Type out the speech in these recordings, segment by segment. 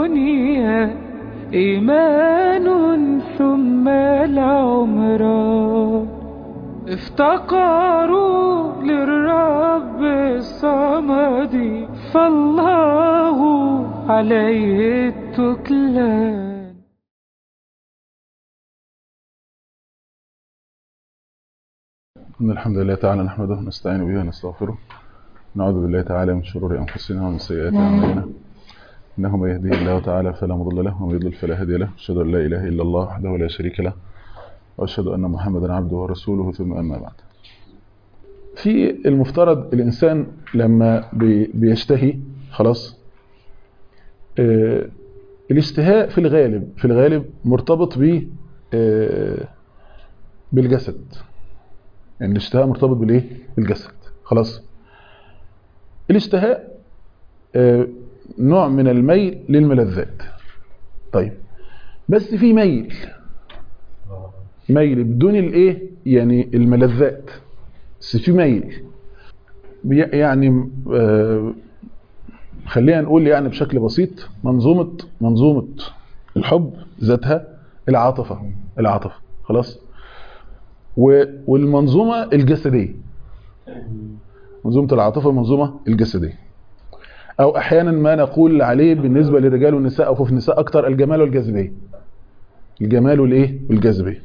الدنيا إيمان ثم العمران افتقروا للرب الصمد فالله عليه التكلان إن الحمد لله تعالى نحمده ونستعين به ونستغفره نعوذ بالله تعالى من شرور أنفسنا ومن سيئات أعمالنا إنه من يهديه الله تعالى فلا مضل له ومن يضلل فلا هادي له أشهد أن لا إله إلا الله وحده لا شريك له وأشهد أن محمدا عبده ورسوله ثم أما بعد في المفترض الإنسان لما بي- بيشتهي خلاص آه، الاشتهاء في الغالب في الغالب مرتبط ب آه، بالجسد يعني الاشتهاء مرتبط بالايه بالجسد خلاص الاشتهاء آه، نوع من الميل للملذات طيب بس في ميل ميل بدون الايه يعني الملذات بس في ميل بي- يعني آه، خلينا نقول يعني بشكل بسيط منظومة منظومة الحب ذاتها العاطفة العاطفة خلاص و- والمنظومة الجسدية منظومة العاطفة والمنظومة الجسدية أو أحيانا ما نقول عليه بالنسبة للرجال والنساء أو في النساء أكتر الجمال والجاذبية الجمال والإيه والجاذبية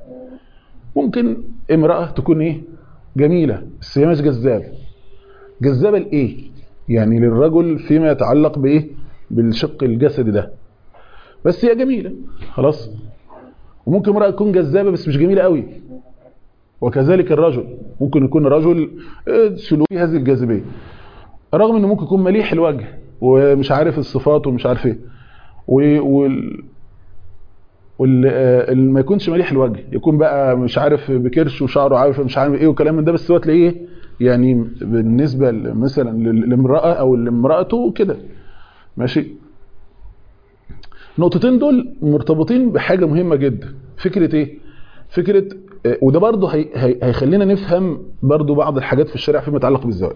ممكن امرأة تكون إيه جميلة بس هي مش جذابة جذابة لإيه يعني للرجل فيما يتعلق بإيه بالشق الجسدي ده بس هي جميلة خلاص وممكن امرأة تكون جذابة بس مش جميلة قوي وكذلك الرجل ممكن يكون رجل آه، سلوكي هذه الجاذبيه رغم انه ممكن يكون مليح الوجه ومش عارف الصفات ومش عارف ايه و- وال وال آه، اللي ما يكونش مليح الوجه يكون بقى مش عارف بكرش وشعره عارف مش عارف ايه وكلام من ده بس هو تلاقيه يعني بالنسبه ل- مثلا لل- لامراه او لامراته كده ماشي النقطتين دول مرتبطين بحاجه مهمه جدا فكره ايه فكره آه، وده برضه هي هي هيخلينا نفهم برضه بعض الحاجات في الشارع فيما يتعلق بالزواج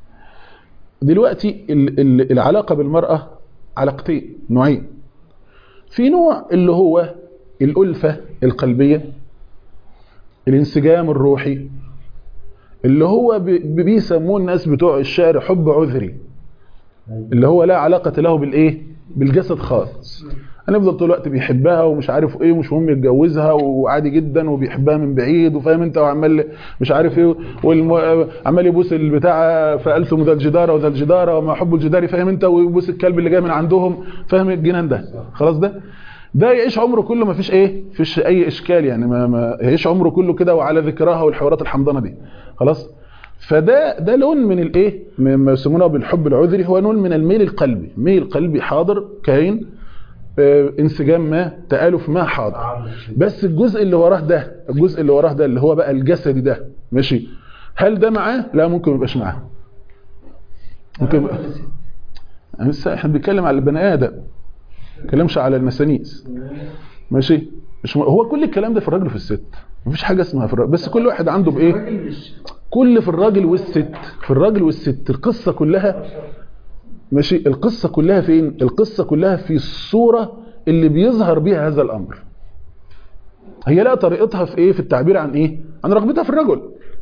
دلوقتي ال- ال- العلاقه بالمراه علاقتين نوعين في نوع اللي هو الالفه القلبيه الانسجام الروحي اللي هو ب- ب- بيسموه الناس بتوع الشعر حب عذري اللي هو لا علاقه له بالايه بالجسد خالص هنفضل طول الوقت بيحبها ومش عارف ايه ومش مهم يتجوزها وعادي جدا وبيحبها من بعيد وفاهم انت وعمال مش عارف ايه وعمال يبوس البتاع فقالتم ذا الجداره وذا الجداره وما حب الجدار فاهم انت ويبوس الكلب اللي جاي من عندهم فاهم الجنان ده خلاص ده ده يعيش عمره كله ما فيش ايه فيش اي اشكال يعني ما, ما يعيش عمره كله كده وعلى ذكراها والحوارات الحمضانه دي خلاص فده ده لون من الايه ما يسمونه بالحب العذري هو لون من الميل القلبي ميل قلبي حاضر كاين آه، انسجام ما تآلف ما حاضر بس الجزء اللي وراه ده الجزء اللي وراه ده اللي هو بقى الجسدي ده ماشي هل ده معاه لا ممكن ما يبقاش معاه ممكن يبقى لسه احنا بنتكلم على البني ادم ما بنتكلمش على المسانيس ماشي مش م... هو كل الكلام ده في الراجل وفي الست مفيش حاجه اسمها في الراجل بس كل واحد عنده بايه كل في الراجل والست في الراجل والست القصه كلها ماشي القصة كلها فين القصة كلها في الصورة اللي بيظهر بيها هذا الأمر هي لا طريقتها في ايه في التعبير عن ايه عن رغبتها في الرجل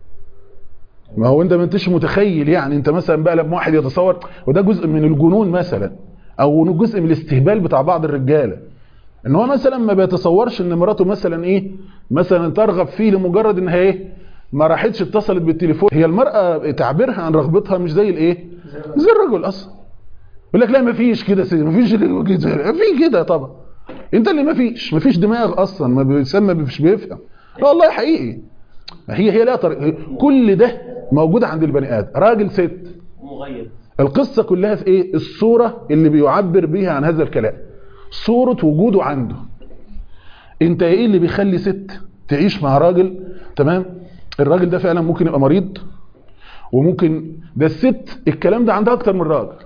ما هو انت ما انتش متخيل يعني انت مثلا بقى لما واحد يتصور وده جزء من الجنون مثلا او جزء من الاستهبال بتاع بعض الرجاله ان هو مثلا ما بيتصورش ان مراته مثلا ايه مثلا ترغب فيه لمجرد انها ايه ما راحتش اتصلت بالتليفون هي المرأة تعبيرها عن رغبتها مش زي الايه زي الرجل اصلا يقول لك لا ما فيش كده سيدي ما فيش كده في كده طبعا انت اللي ما فيش ما فيش دماغ اصلا ما بيسمى مش بيفهم لا والله حقيقي هي هي لا طريق كل ده موجود عند البني ادم راجل ست مغيب القصه كلها في ايه الصوره اللي بيعبر بيها عن هذا الكلام صوره وجوده عنده انت ايه اللي بيخلي ست تعيش مع راجل تمام الراجل ده فعلا ممكن يبقى مريض وممكن ده الست الكلام ده عندها اكتر من راجل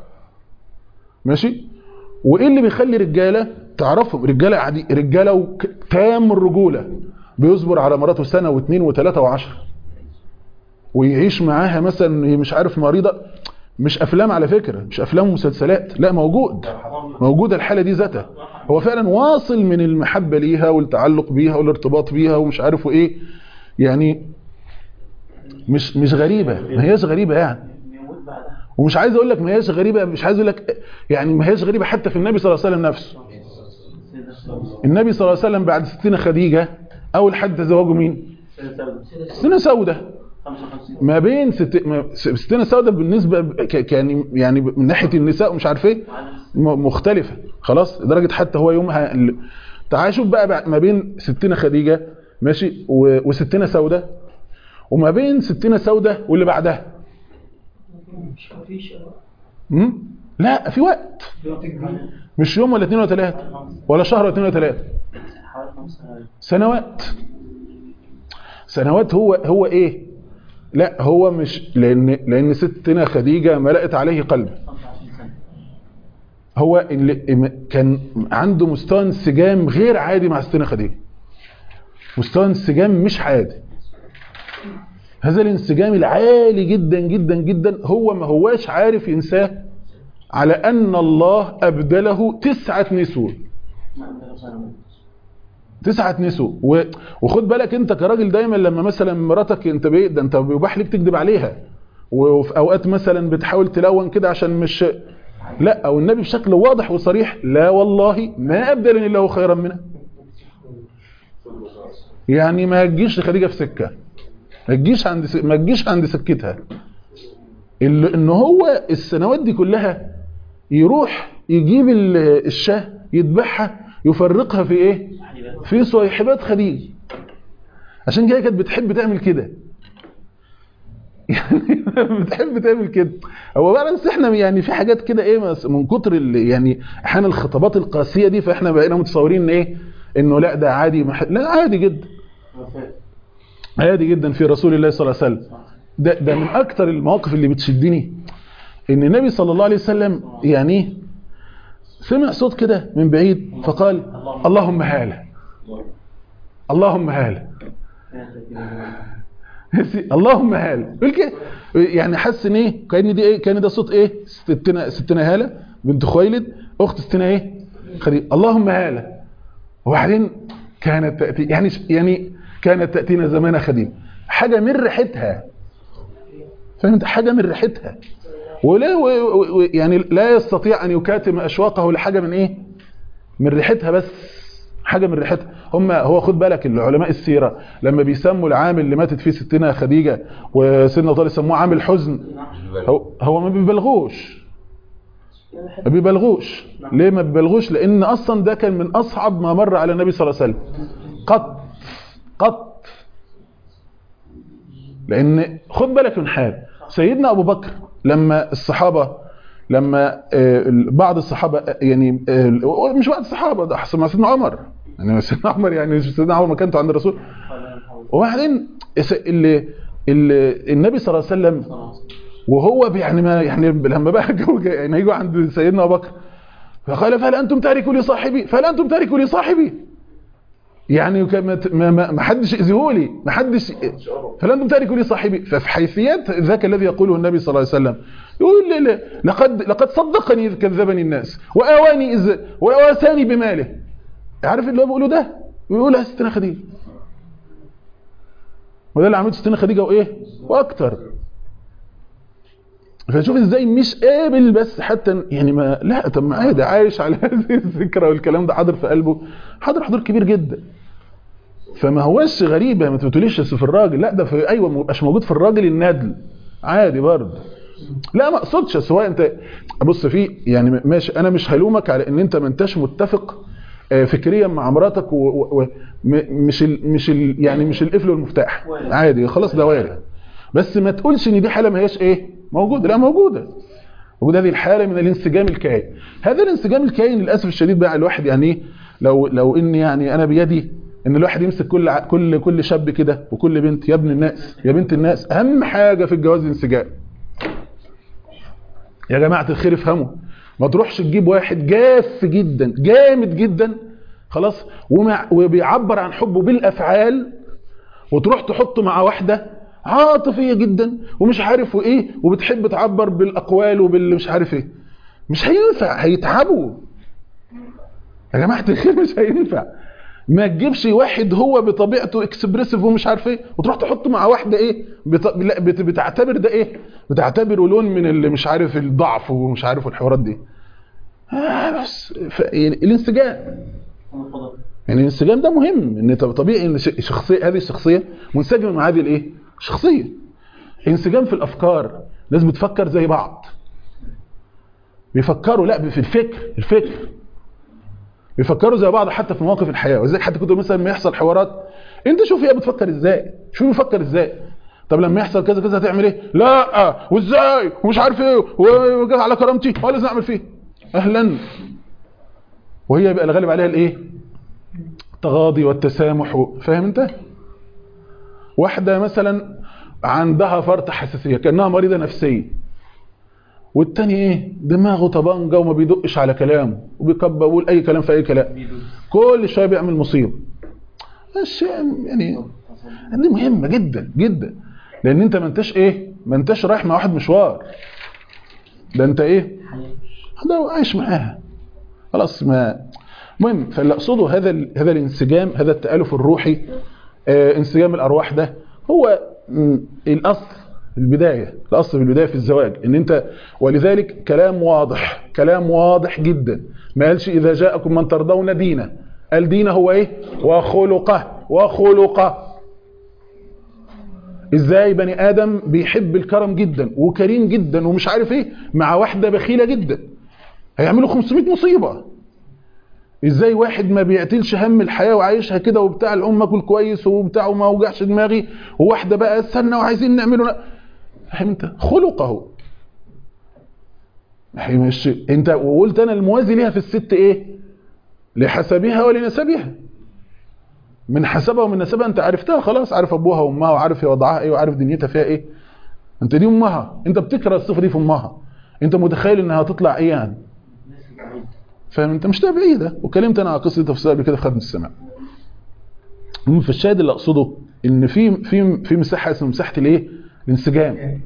ماشي وايه اللي بيخلي رجاله تعرفهم رجاله عادي رجاله وك- تام الرجوله بيصبر على مراته سنه واثنين وثلاثه وعشرة ويعيش معاها مثلا هي مش عارف مريضه مش افلام على فكره مش افلام ومسلسلات لا موجود موجوده الحاله دي ذاتها هو فعلا واصل من المحبه ليها والتعلق بيها والارتباط بيها ومش عارف ايه يعني مش مش غريبه ما هياش غريبه يعني ومش عايز اقول لك ما هياش غريبه مش عايز اقول لك يعني ما هياش غريبه حتى في النبي صلى الله عليه وسلم نفسه النبي صلى الله عليه وسلم بعد ستين خديجه اول حد تزوجه مين ستين سوده ما بين ست... ما- ستين سوده بالنسبه ب- ك... كان يعني من ناحيه النساء ومش عارف ايه م- مختلفه خلاص لدرجه حتى هو يومها ال- تعال شوف بقى, بقى ما بين ستين خديجه ماشي و... وستين سوده وما بين ستين سوده واللي بعدها مم؟ لا في وقت مش يوم ولا اثنين ولا ثلاثه ولا شهر ولا اثنين ولا ثلاثه سنوات سنوات هو هو ايه لا هو مش لان لان ستنا خديجه ملأت عليه قلبه هو اللي كان عنده مستوى انسجام غير عادي مع ستنا خديجه مستوى انسجام مش عادي هذا الانسجام العالي جدا جدا جدا هو ما هواش عارف ينساه على ان الله ابدله تسعه نسوه تسعة نسوء و... وخد بالك انت كراجل دايما لما مثلا مراتك انت بي... ده انت بيباح لك تكذب عليها وفي اوقات مثلا بتحاول تلون كده عشان مش لا او النبي بشكل واضح وصريح لا والله ما ابدلني الله خيرا منها يعني ما تجيش لخديجه في سكه ما تجيش عند س... ما تجيش عند سكتها اللي ان هو السنوات دي كلها يروح يجيب ال- الشاه يذبحها يفرقها في ايه في صيحبات خديجه عشان كده كانت بتحب تعمل كده يعني بتحب تعمل كده هو بقى بس احنا يعني في حاجات كده ايه بس من كتر ال- يعني احيانا الخطابات القاسيه دي فاحنا بقينا متصورين ان ايه انه لا ده عادي مح... لا عادي جدا عادي جدا في رسول الله صلى الله عليه وسلم ده ده من اكتر المواقف اللي بتشدني ان النبي صلى الله عليه وسلم يعني سمع صوت كده من بعيد فقال اللهم هاله اللهم هاله اللهم هاله يقول كده يعني حس ان ايه كان دي ايه كان ده صوت ايه ستنا ستنا هاله بنت خويلد اخت ستنا ايه خديجه اللهم هاله وبعدين كانت تاتي يعني يعني كانت تاتينا زمان خديجه حاجه من ريحتها فهمت حاجه من ريحتها ولا و و يعني لا يستطيع ان يكاتم اشواقه لحاجه من ايه من ريحتها بس حاجه من ريحتها هم هو خد بالك العلماء السيره لما بيسموا العام اللي ماتت فيه ستنا خديجه وسيدنا طارق سموه عام الحزن هو هو ما بيبالغوش ما بيبالغوش ليه ما بيبالغوش لان اصلا ده كان من اصعب ما مر على النبي صلى الله عليه وسلم قط قط لان خد بالك من حاجه سيدنا ابو بكر لما الصحابه لما آه، بعض الصحابه آه، يعني آه، مش بعض الصحابه ده حسب ما سيدنا عمر يعني سيدنا عمر يعني سيدنا عمر مكانته عند الرسول وبعدين الس- اللي اللي النبي صلى الله عليه وسلم وهو يعني ما يعني لما بقى جو يعني هيجوا عند سيدنا ابو بكر فقال فهل انتم تاركوا لي صاحبي فهل انتم تاركوا لي صاحبي يعني كان ما- ما ما- ما حدش يأذيهولي ما حدش فلا انتم تاركوا لي صاحبي ففي حيثيات ذاك الذي يقوله النبي صلى الله عليه وسلم يقول لا لا لقد لقد صدقني اذ كذبني الناس واواني اذ واساني بماله عارف اللي هو بيقوله ده بيقولها ستنا خديجه وده اللي عملته ستنا خديجه وايه واكتر فشوف ازاي مش قابل بس حتى يعني ما لا طب ما عادي عايش على هذه الذكرى والكلام ده حاضر في قلبه حاضر حضور كبير جدا فما هوش غريبه ما تقوليش بس في الراجل لا ده في ايوه ما بقاش موجود في الراجل الندل عادي برضه لا ما اقصدش سواء انت بص في يعني ماشي انا مش هلومك على ان انت ما انتش متفق آه، فكريا مع مراتك ومش ال مش ال يعني مش القفل والمفتاح عادي خلاص ده وارد بس ما تقولش ان دي حاله ما هياش ايه موجوده لا موجوده موجوده هذه الحاله من الانسجام الكائن هذا الانسجام الكائن للاسف الشديد بقى الواحد يعني ايه لو لو ان يعني انا بيدي ان الواحد يمسك كل ع- كل كل شاب كده وكل بنت يا ابن الناس يا بنت الناس اهم حاجه في الجواز الانسجام يا جماعه الخير افهموا ما تروحش تجيب واحد جاف جدا جامد جدا خلاص ومع وبيعبر عن حبه بالافعال وتروح تحطه مع واحده عاطفيه جدا ومش عارف وايه وبتحب تعبر بالاقوال وبال مش عارف ايه مش هينفع هيتعبوا يا جماعه الخير مش هينفع ما تجيبش واحد هو بطبيعته اكسبريسيف ومش عارف ايه وتروح تحطه مع واحده ايه بت... لا بت... بتعتبر ده ايه بتعتبره لون من اللي مش عارف الضعف ومش عارف الحوارات دي آه بس ف... يعني الانسجام يعني الانسجام ده مهم ان طب- طبيعي ان ش- شخصيه هذه الشخصيه منسجمه مع هذه الايه شخصيه انسجام في الافكار ناس بتفكر زي بعض بيفكروا لا في الفكر الفكر بيفكروا زي بعض حتى في مواقف الحياه ولذلك حتى كنت مثلا لما يحصل حوارات انت شوف هي بتفكر ازاي شوف بيفكر ازاي طب لما يحصل كذا كذا هتعمل ايه لا وازاي ومش عارف ايه وجاي على كرامتي ولا لازم اعمل فيه اهلا وهي بقى الغالب عليها الايه التغاضي والتسامح و- فاهم انت واحده مثلا عندها فرط حساسيه كانها مريضه نفسيه والتاني ايه دماغه طبنجه وما بيدقش على كلامه وبيكبر بيقول اي كلام في اي كلام كل شويه بيعمل مصيبه الشيء يعني دي مهمه جدا جدا لان انت ما انتش ايه ما انتش رايح مع واحد مشوار ده انت ايه ده عايش معاها خلاص ما المهم فاللي اقصده هذا ال- هذا الانسجام هذا التالف الروحي آه انسجام الارواح ده هو م، الاصل البدايه الاصل في البدايه في الزواج ان انت ولذلك كلام واضح كلام واضح جدا ما قالش اذا جاءكم من ترضون دينه قال دينه هو ايه وخلقه وخلقه ازاي بني ادم بيحب الكرم جدا وكريم جدا ومش عارف ايه مع واحده بخيله جدا هيعملوا 500 مصيبه ازاي واحد ما بيقتلش هم الحياه وعايشها كده وبتاع الام اكل كويس وبتاع وما اوجعش دماغي وواحده بقى استنى وعايزين نعمله فاهم انت خلقه هي مش انت وقلت انا الموازي ليها في الست ايه لحسبها ولنسبها من حسبها ومن نسبها انت عرفتها خلاص عارف ابوها وامها وعارف هي وضعها ايه وعارف دنيتها فيها ايه انت دي امها انت بتكره الصفه دي في امها انت متخيل انها هتطلع ايه يعني فاهم انت مش ده بعيده وكلمت انا على قصه تفسير قبل كده في خدمه السماء المهم في الشاهد اللي اقصده ان في في في مساحه اسمها مساحه الايه الانسجام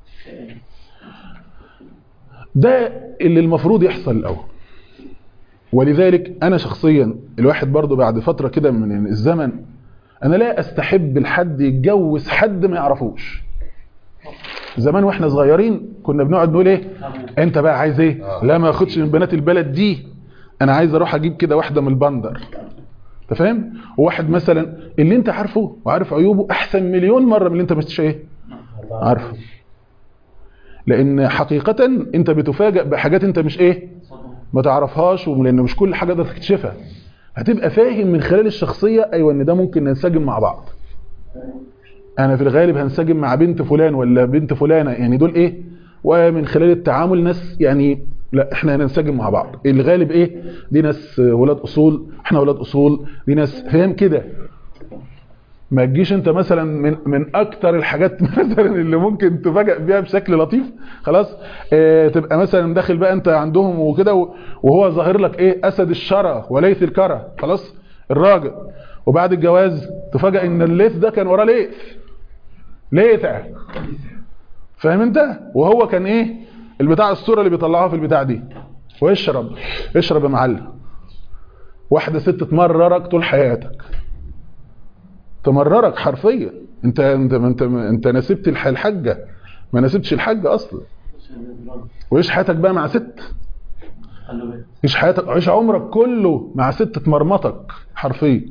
ده اللي المفروض يحصل الاول ولذلك انا شخصيا الواحد برضو بعد فتره كده من الزمن انا لا استحب الحد يتجوز حد ما يعرفوش زمان واحنا صغيرين كنا بنقعد نقول ايه انت بقى عايز ايه لا ما اخدش من بنات البلد دي انا عايز اروح اجيب كده واحده من البندر انت فاهم وواحد مثلا اللي انت عارفه وعارف عيوبه احسن مليون مره من اللي انت مش ايه عارفه لان حقيقه انت بتفاجئ بحاجات انت مش ايه ما تعرفهاش لان مش كل حاجه تقدر تكتشفها هتبقى فاهم من خلال الشخصيه ايوه ان ده ممكن ننسجم مع بعض انا في الغالب هنسجم مع بنت فلان ولا بنت فلانه يعني دول ايه ومن خلال التعامل ناس يعني لا احنا هننسجم مع بعض الغالب ايه دي ناس ولاد اصول احنا ولاد اصول دي ناس فاهم كده ما تجيش انت مثلا من من اكتر الحاجات مثلا اللي ممكن تفاجئ بيها بشكل لطيف خلاص اه تبقى مثلا داخل بقى انت عندهم وكده وهو ظاهر لك ايه اسد الشرى وليث الكرى خلاص الراجل وبعد الجواز تفاجئ ان الليث ده كان وراه ليث ليثة فاهم انت وهو كان ايه البتاع الصورة اللي بيطلعوها في البتاع دي واشرب اشرب يا معلم واحدة ست تمررك طول حياتك تمررك حرفيا انت انت انت انت نسبت الحاجة ما نسبتش الحاجة اصلا وعيش حياتك بقى مع ست عيش حياتك عيش عمرك كله مع ست تمرمطك حرفيا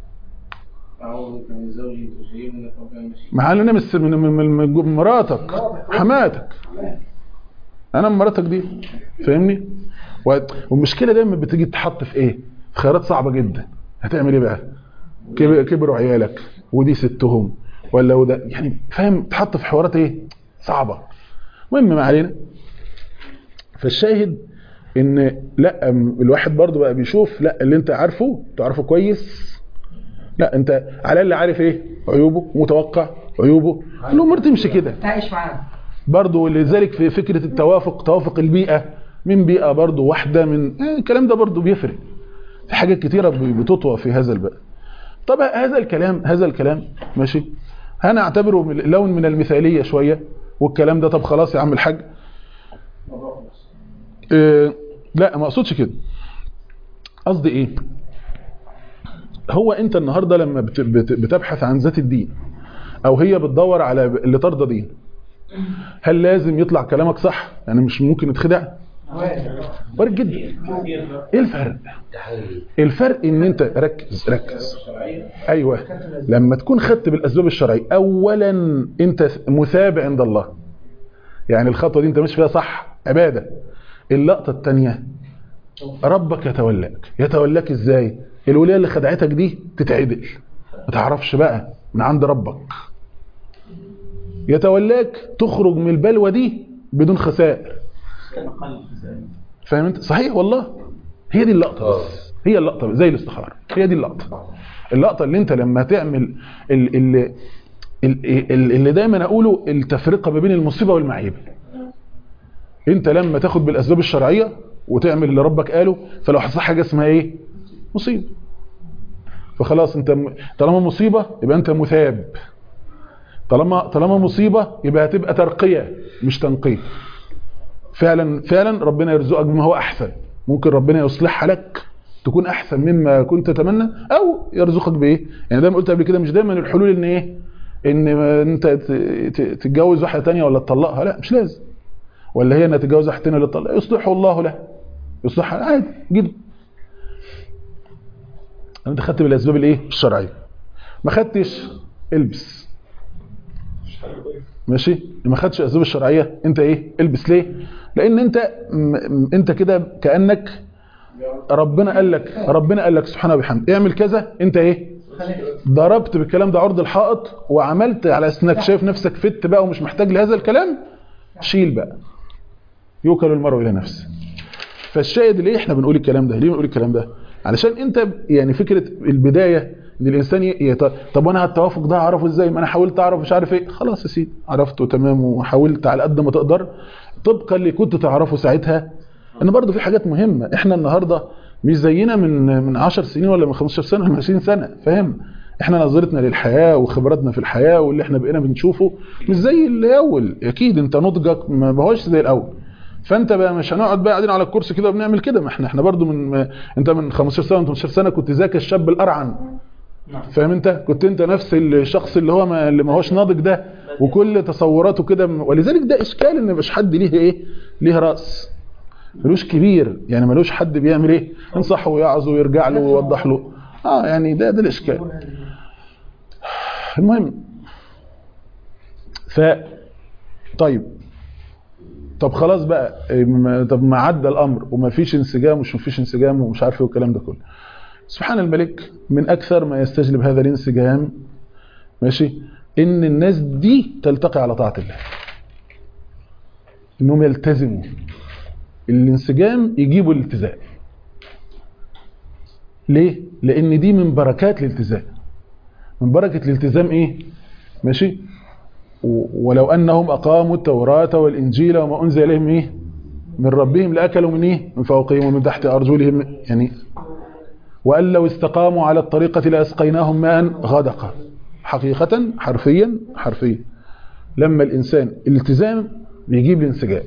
مع ان نمس من, من, من مراتك حماتك انا من مراتك دي فاهمني والمشكله دايما بتيجي تتحط في ايه في خيارات صعبه جدا هتعمل ايه بقى كبروا عيالك ودي ستهم ولا وده يعني فاهم تحط في حوارات ايه صعبه المهم ما علينا فالشاهد ان لا الواحد برضو بقى بيشوف لا اللي انت عارفه تعرفه كويس لا انت على اللي عارف ايه عيوبه متوقع عيوبه الامور تمشي كده تعيش معاه برضه لذلك في فكره التوافق توافق البيئه من بيئه برضه واحده من آه الكلام ده برضه بيفرق في حاجات كتيره بتطوى في هذا الباب طب هذا الكلام هذا الكلام ماشي هنعتبره من- لون من المثاليه شويه والكلام ده طب خلاص يا عم الحاج إيه لا ما اقصدش كده قصدي ايه هو انت النهارده لما بت- بت- بتبحث عن ذات الدين او هي بتدور على اللي ترضى دين هل لازم يطلع كلامك صح يعني مش ممكن نتخدع وارد جدا ايه الفرق الفرق ان انت ركز ركز ايوه لما تكون خدت بالاسباب الشرعيه اولا انت مثاب عند الله يعني الخطوه دي انت ماشي فيها صح عباده اللقطه الثانيه ربك يتولاك يتولاك ازاي الولايه اللي خدعتك دي تتعدل ما تعرفش بقى من عند ربك يتولاك تخرج من البلوى دي بدون خسائر فاهم انت صحيح والله هي دي اللقطه بس هي اللقطه زي الاستخاره هي دي اللقطه اللقطه اللي انت لما تعمل ال- ال- ال- ال- اللي دايما اقوله التفرقه ما بين المصيبه والمعيبه انت لما تاخد بالاسباب الشرعيه وتعمل اللي ربك قاله فلو حصل حاجه اسمها ايه مصيبه فخلاص انت م- طالما مصيبه يبقى انت مثاب طالما طالما مصيبه يبقى هتبقى ترقيه مش تنقيه فعلا فعلا ربنا يرزقك بما هو احسن ممكن ربنا يصلحها لك تكون احسن مما كنت تتمنى او يرزقك بايه يعني دايما قلت قبل كده مش دايما الحلول ان ايه ان ما انت ت- ت- تتجوز واحده تانية ولا تطلقها لا مش لازم ولا هي انها تتجوز واحده تانية ولا تطلقها يصلحه الله له يصلحها عادي جدا انت خدت بالاسباب الايه الشرعيه ما خدتش البس ماشي ما خدتش الاسباب الشرعيه انت ايه البس ليه لان انت م- م- انت كده كانك ربنا قال لك ربنا قال لك سبحانه وبحمده اعمل كذا انت ايه ضربت بالكلام ده عرض الحائط وعملت على اساس انك شايف نفسك فت بقى ومش محتاج لهذا الكلام شيل بقى يوكل المرء الى نفسه فالشاهد ليه احنا بنقول الكلام ده ليه بنقول الكلام ده علشان انت ب- يعني فكره البدايه ان الانسان ي- يت... طب وانا التوافق ده اعرفه ازاي ما انا حاولت اعرف مش عارف ايه خلاص يا سيدي عرفته تمام وحاولت على قد ما تقدر طبقا اللي كنت تعرفه ساعتها ان برضه في حاجات مهمه احنا النهارده مش زينا من من 10 سنين ولا من 15 سنه ولا من 20 سنه فاهم احنا نظرتنا للحياه وخبراتنا في الحياه واللي احنا بقينا بنشوفه مش زي الاول اكيد انت نضجك ما ما هوش زي الاول فانت بقى مش هنقعد بقى قاعدين على الكرسي كده وبنعمل كده ما احنا احنا برضو من ما انت من 15 سنه 18 سنه كنت ذاك الشاب الارعن فاهم انت كنت انت نفس الشخص اللي هو ما اللي ما هوش ناضج ده وكل تصوراته كده م- ولذلك ده اشكال ان مش حد ليه ايه ليه راس ملوش كبير يعني ملوش حد بيعمل ايه ينصحه ويعظه ويرجع له ويوضح له اه يعني ده ده الاشكال المهم ف طيب طب خلاص بقى إيه، ما- طب ما عدى الامر وما فيش انسجام ومش فيش انسجام ومش عارف ايه والكلام ده كله سبحان الملك من اكثر ما يستجلب هذا الانسجام ماشي ان الناس دي تلتقي على طاعه الله انهم يلتزموا الانسجام يجيبوا الالتزام ليه لان دي من بركات الالتزام من بركه الالتزام ايه ماشي و- ولو انهم اقاموا التوراه والانجيل وما انزل اليهم ايه من ربهم لاكلوا من ايه من فوقهم ومن تحت ارجلهم يعني وان لو استقاموا على الطريقه لاسقيناهم ماء غدقا حقيقه حرفيا حرفيا لما الانسان الالتزام بيجيب الانسجام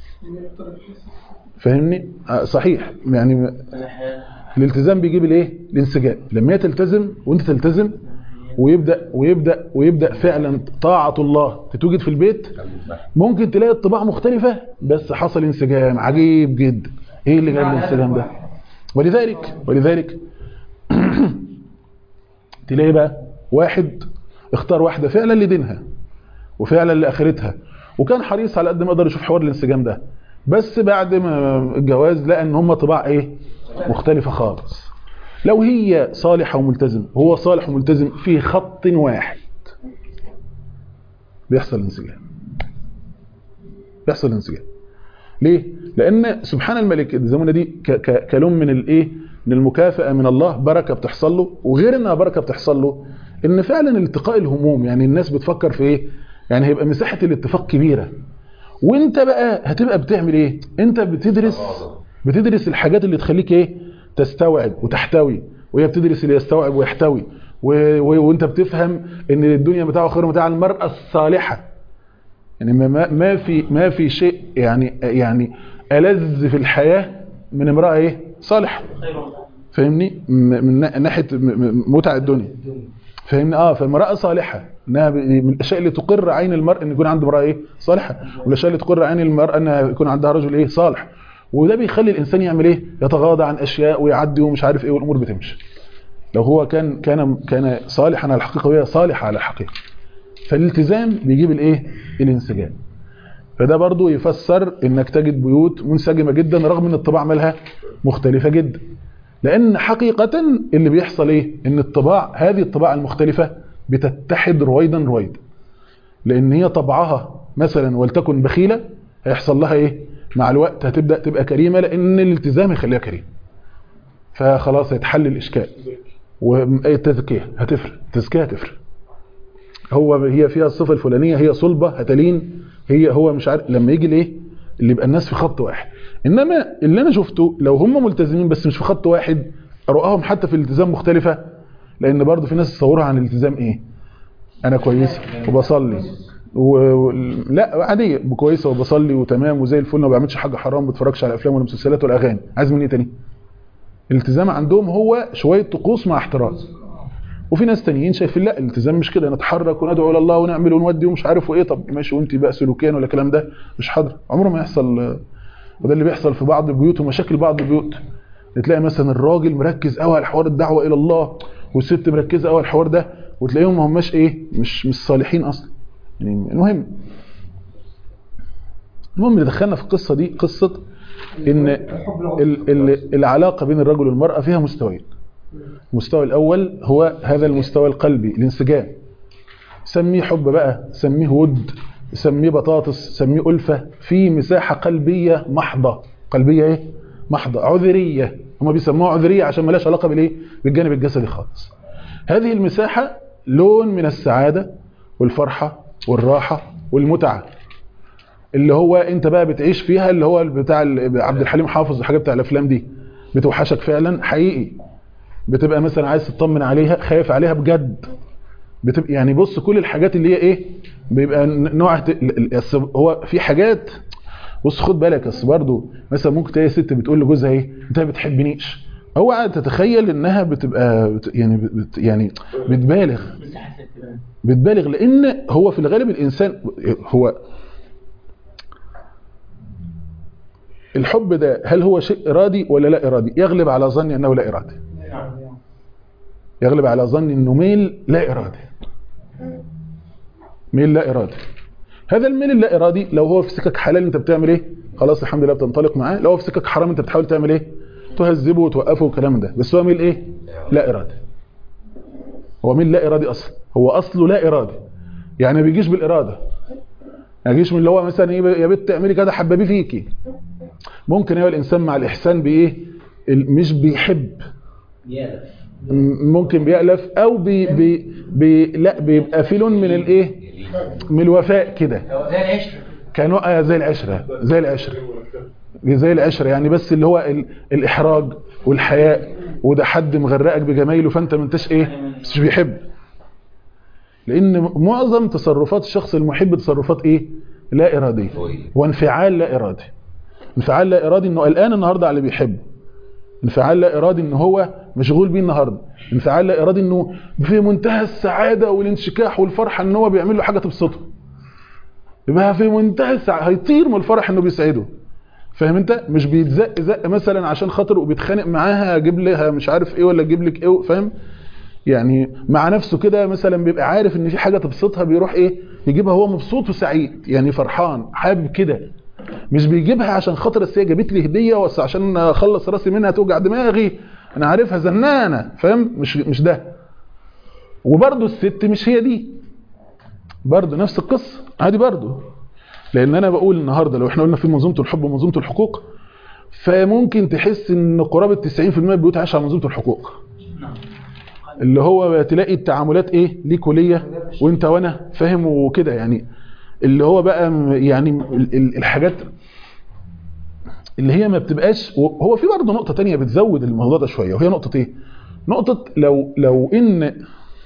فاهمني آه، صحيح يعني الالتزام بيجيب الايه الانسجام لما هي تلتزم وانت تلتزم ويبدا ويبدا ويبدا فعلا طاعه الله تتوجد في البيت ممكن تلاقي الطباع مختلفه بس حصل انسجام عجيب جدا ايه اللي جاب الانسجام ده ولذلك ولذلك تلاقي بقى واحد اختار واحده فعلا لدينها وفعلا لاخرتها وكان حريص على قد ما يقدر يشوف حوار الانسجام ده بس بعد ما الجواز لقى ان هم طباع ايه مختلفه خالص لو هي صالحه وملتزم هو صالح وملتزم في خط واحد بيحصل انسجام بيحصل انسجام ليه لان سبحان الملك الزمونه دي ك- ك- كلون من الايه من المكافاه من الله بركه بتحصل له وغير انها بركه بتحصل له ان فعلا التقاء الهموم يعني الناس بتفكر في ايه يعني هيبقى مساحه الاتفاق كبيره وانت بقى هتبقى بتعمل ايه انت بتدرس بتدرس الحاجات اللي تخليك ايه تستوعب وتحتوي وهي بتدرس اللي يستوعب ويحتوي و... و... وانت بتفهم ان الدنيا متاع خير متاع المرأة الصالحة يعني ما ما في ما في شيء يعني يعني ألذ في الحياة من امرأة ايه صالحة فاهمني من ناحية متع الدنيا فاهمني اه فامرأة صالحة انها من الاشياء اللي تقر عين المرء ان يكون عنده امرأة ايه صالحة والاشياء اللي تقر عين المرء ان يكون عندها رجل ايه صالح وده بيخلي الانسان يعمل ايه يتغاضى عن اشياء ويعدي ومش عارف ايه والامور بتمشي لو هو كان كان كان صالحا على الحقيقة وهي صالحة على الحقيقة فالالتزام بيجيب الايه الانسجام فده برضو يفسر انك تجد بيوت منسجمة جدا رغم ان الطباع مالها مختلفة جدا لان حقيقة اللي بيحصل ايه ان الطباع هذه الطباع المختلفة بتتحد رويدا رويدا لان هي طبعها مثلا ولتكن بخيلة هيحصل لها ايه مع الوقت هتبدأ تبقى كريمة لان الالتزام يخليها كريمة فخلاص هيتحل الاشكال والتزكية هتفرق التزكية هتفرق هو هي فيها الصفة الفلانية هي صلبة هتلين هي هو مش عارف لما يجي الايه اللي يبقى الناس في خط واحد انما اللي انا شفته لو هم ملتزمين بس مش في خط واحد رؤاهم حتى في الالتزام مختلفة لان برضو في ناس تصورها عن الالتزام ايه انا كويسة وبصلي و... لا عادية كويسة وبصلي وتمام وزي الفل ما بعملش حاجة حرام ما بتفرجش على افلام ولا مسلسلات ولا اغاني عايز مني تاني الالتزام عندهم هو شوية طقوس مع احتراز وفي ناس تانيين شايفين لا الالتزام مش كده نتحرك وندعو الى الله ونعمل ونودي ومش عارف وايه طب ماشي وانت بقى سلوكيا ولا الكلام ده مش حاضر عمره ما يحصل وده اللي بيحصل في بعض البيوت ومشاكل بعض البيوت تلاقي مثلا الراجل مركز قوي على حوار الدعوه الى الله والست مركزه قوي على الحوار ده وتلاقيهم ما هماش ايه مش مش صالحين اصلا يعني المهم المهم اللي دخلنا في القصه دي قصه ان ال ال العلاقه بين الرجل والمراه فيها مستويين المستوى الأول هو هذا المستوى القلبي الانسجام سميه حب بقى سميه ود سميه بطاطس سميه ألفة في مساحة قلبية محضة قلبية ايه محضة عذرية هما بيسموها عذرية عشان ملاش علاقة بالايه بالجانب الجسدي خالص هذه المساحة لون من السعادة والفرحة والراحة والمتعة اللي هو انت بقى بتعيش فيها اللي هو بتاع عبد الحليم حافظ الحاجات بتاع الافلام دي بتوحشك فعلا حقيقي بتبقى مثلا عايز تطمن عليها خايف عليها بجد بتبقى يعني بص كل الحاجات اللي هي ايه بيبقى نوع هو في حاجات بص خد بالك بس برضه مثلا ممكن تلاقي ست بتقول لجوزها ايه انت ما بتحبنيش هو قاعد تتخيل انها بتبقى يعني بت يعني بتبالغ بتبالغ لان هو في الغالب الانسان هو الحب ده هل هو شيء ارادي ولا لا ارادي يغلب على ظني انه لا ارادي يغلب على ظني انه ميل لا ارادي ميل لا ارادي هذا الميل اللا ارادي لو هو في سكك حلال انت بتعمل ايه خلاص الحمد لله بتنطلق معاه لو هو في سكك حرام انت بتحاول تعمل ايه تهذبه وتوقفه والكلام ده بس هو ميل ايه لا ارادي هو ميل لا ارادي اصلا هو اصله لا ارادي يعني ما بيجيش بالاراده ما يجيش من اللي هو مثلا ايه يا بنت اعملي كده حبابي فيكي ممكن هو الانسان مع الاحسان بايه مش بيحب ممكن بيألف او بي بي بي لا بيبقى في لون من الايه من الوفاء كده زي العشره كانوا زي العشره زي العشره زي العشره يعني بس اللي هو ال الاحراج والحياء وده حد مغرقك بجمايله فانت ما انتش ايه مش بيحب لان معظم تصرفات الشخص المحب تصرفات ايه لا اراديه وانفعال لا ارادي انفعال لا ارادي انه قلقان النهارده على اللي بيحبه انفعال لا ارادي ان هو مشغول بيه النهارده انفعال لا ارادي انه في منتهى السعاده والانشكاح والفرحه ان هو بيعمل له حاجه تبسطه يبقى في منتهى السعاده هيطير من الفرح انه بيسعده فاهم انت مش بيتزق زق مثلا عشان خاطر وبيتخانق معاها اجيب لها مش عارف ايه ولا اجيب لك ايه فاهم يعني مع نفسه كده مثلا بيبقى عارف ان في حاجه تبسطها بيروح ايه يجيبها هو مبسوط وسعيد يعني فرحان حابب كده مش بيجيبها عشان خاطر السيه جابت لي هديه بس عشان اخلص راسي منها توجع دماغي انا عارفها زنانه فاهم مش مش ده وبرده الست مش هي دي برده نفس القصه عادي برده لان انا بقول النهارده لو احنا قلنا في منظومه الحب ومنظومه الحقوق فممكن تحس ان قرابه 90% من البيوت عايشه على منظومه الحقوق اللي هو تلاقي التعاملات ايه ليك وليا وانت وانا فاهم وكده يعني اللي هو بقى يعني الحاجات اللي هي ما بتبقاش هو في برضه نقطه تانية بتزود الموضوع ده شويه وهي نقطه ايه نقطه لو لو ان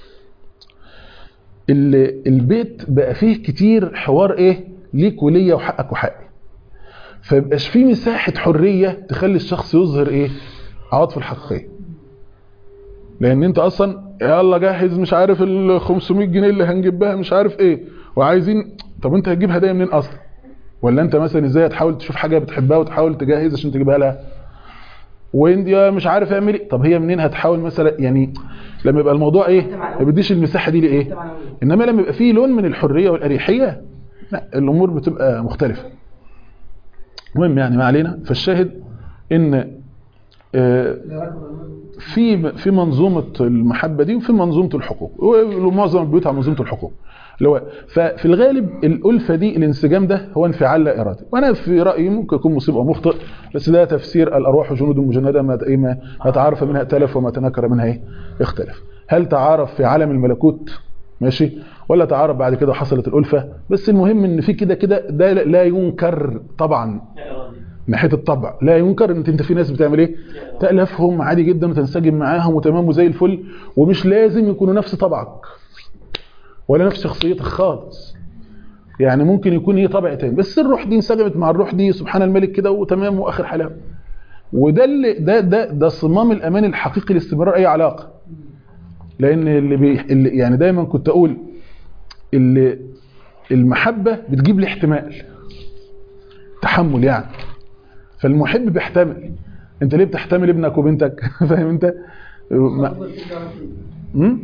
ال- البيت بقى فيه كتير حوار ايه ليك وليا وحقك وحقي فيبقاش فيه مساحة حرية تخلي الشخص يظهر ايه عواطفه الحقيقية لان انت اصلا يلا جهز مش عارف ال 500 جنيه اللي هنجيبها مش عارف ايه وعايزين طب انت هتجيب هدايا منين اصلا ولا انت مثلا ازاي هتحاول تشوف حاجه بتحبها وتحاول تجهز عشان تجيبها لها وانت يا مش عارف اعمل ايه طب هي منين هتحاول مثلا يعني لما يبقى الموضوع ايه ما بديش المساحه دي لايه انما لما يبقى فيه لون من الحريه والاريحيه لا الامور بتبقى مختلفه المهم يعني ما علينا فالشاهد ان آه، في في منظومه المحبه دي وفي منظومه الحقوق ومعظم البيوت على منظومه الحقوق اللي هو ففي الغالب الالفه دي الانسجام ده هو انفعال لا ارادي وانا في رايي ممكن يكون مصيب او مخطئ بس ده تفسير الارواح جنود مجنده ما إيه ما ما تعارف منها ائتلف وما تنكر منها ايه اختلف هل تعارف في عالم الملكوت ماشي ولا تعارف بعد كده حصلت الالفه بس المهم ان في كده كده ده لا ينكر طبعا من ناحيه الطبع لا ينكر ان انت في ناس بتعمل ايه تالفهم عادي جدا وتنسجم معاهم وتمام وزي الفل ومش لازم يكونوا نفس طبعك ولا نفس شخصيتك خالص يعني ممكن يكون ايه طبع تاني بس الروح دي انسجمت مع الروح دي سبحان الملك كده وتمام واخر حلاوه وده اللي ده ده ده صمام الامان الحقيقي لاستمرار اي علاقه لان اللي, بي اللي يعني دايما كنت اقول اللي المحبه بتجيب لي احتمال تحمل يعني فالمحب بيحتمل انت ليه بتحتمل ابنك وبنتك فاهم انت ما... مم؟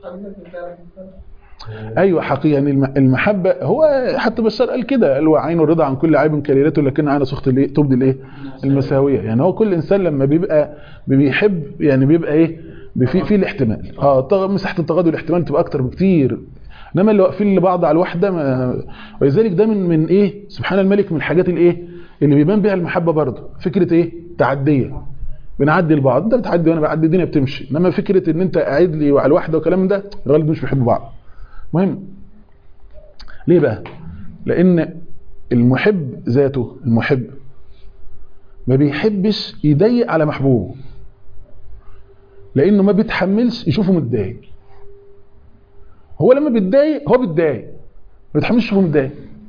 ايوه حقيقه يعني الم- المحبه هو حتى بشار قال كده قال وعين الرضا عن كل عيب كليلته لكن عين سخط الايه تبدي الايه المساويه يعني هو كل انسان لما بيبقى بيحب يعني بيبقى ايه في في الاحتمال اه طغ- مساحه التغاضي والاحتمال تبقى اكتر بكتير انما اللي واقفين لبعض على الوحده ما ولذلك ده من من ايه سبحان الملك من الحاجات الايه اللي بيبان بيها المحبه برضه فكره ايه تعديه بنعدي لبعض انت بتعدي وانا بعدي الدنيا بتمشي انما فكره ان انت قاعد لي وعلى الواحده والكلام من ده الغالب مش بيحبوا بعض مهم ليه بقى لان المحب ذاته المحب ما بيحبش يضيق على محبوبه لانه ما بيتحملش يشوفه متضايق هو لما بيتضايق هو بيتضايق ما بيتحملش يشوفه متضايق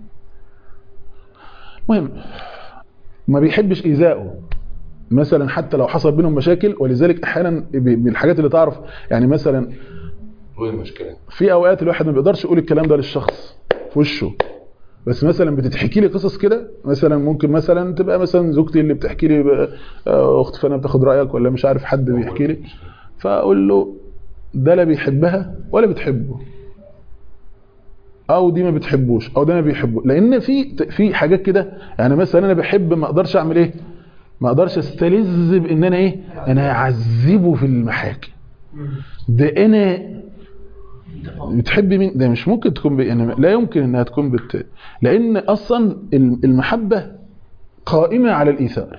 المهم ما بيحبش ايذائه مثلا حتى لو حصل بينهم مشاكل ولذلك احيانا ب- من الحاجات اللي تعرف يعني مثلا وين المشكلة؟ في اوقات الواحد ما بيقدرش يقول الكلام ده للشخص في وشه بس مثلا بتتحكي لي قصص كده مثلا ممكن مثلا تبقى مثلا زوجتي اللي بتحكي لي بقى، آه، اخت فانا بتاخد رايك ولا مش عارف حد بيحكي لي فاقول له ده لا بيحبها ولا بتحبه او دي ما بتحبوش او ده ما بيحبه لان في في حاجات كده يعني مثلا انا بحب ما اقدرش اعمل ايه ما اقدرش استلذ بان انا ايه انا اعذبه في المحاكم ده انا بتحب مين ده مش ممكن تكون ب... يعني لا يمكن انها تكون بت... لان اصلا المحبه قائمه على الايثار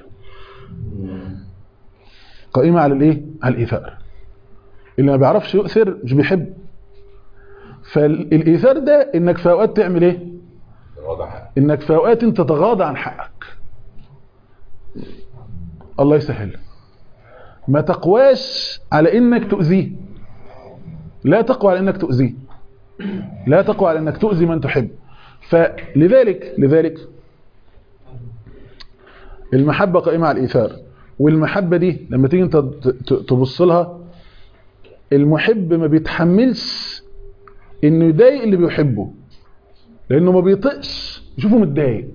قائمه على الايه على الايثار اللي ما بيعرفش يؤثر مش بيحب فالايثار ده انك في اوقات تعمل ايه واضح انك في اوقات انت تتغاضى عن حقك الله يسهل ما تقواش على انك تؤذيه لا تقوى على انك تؤذيه لا تقوى على انك تؤذي من تحب فلذلك لذلك المحبة قائمة على الإيثار والمحبة دي لما تيجي انت ت- تبص لها المحب ما بيتحملش انه يضايق اللي بيحبه لانه ما بيطقش يشوفه متضايق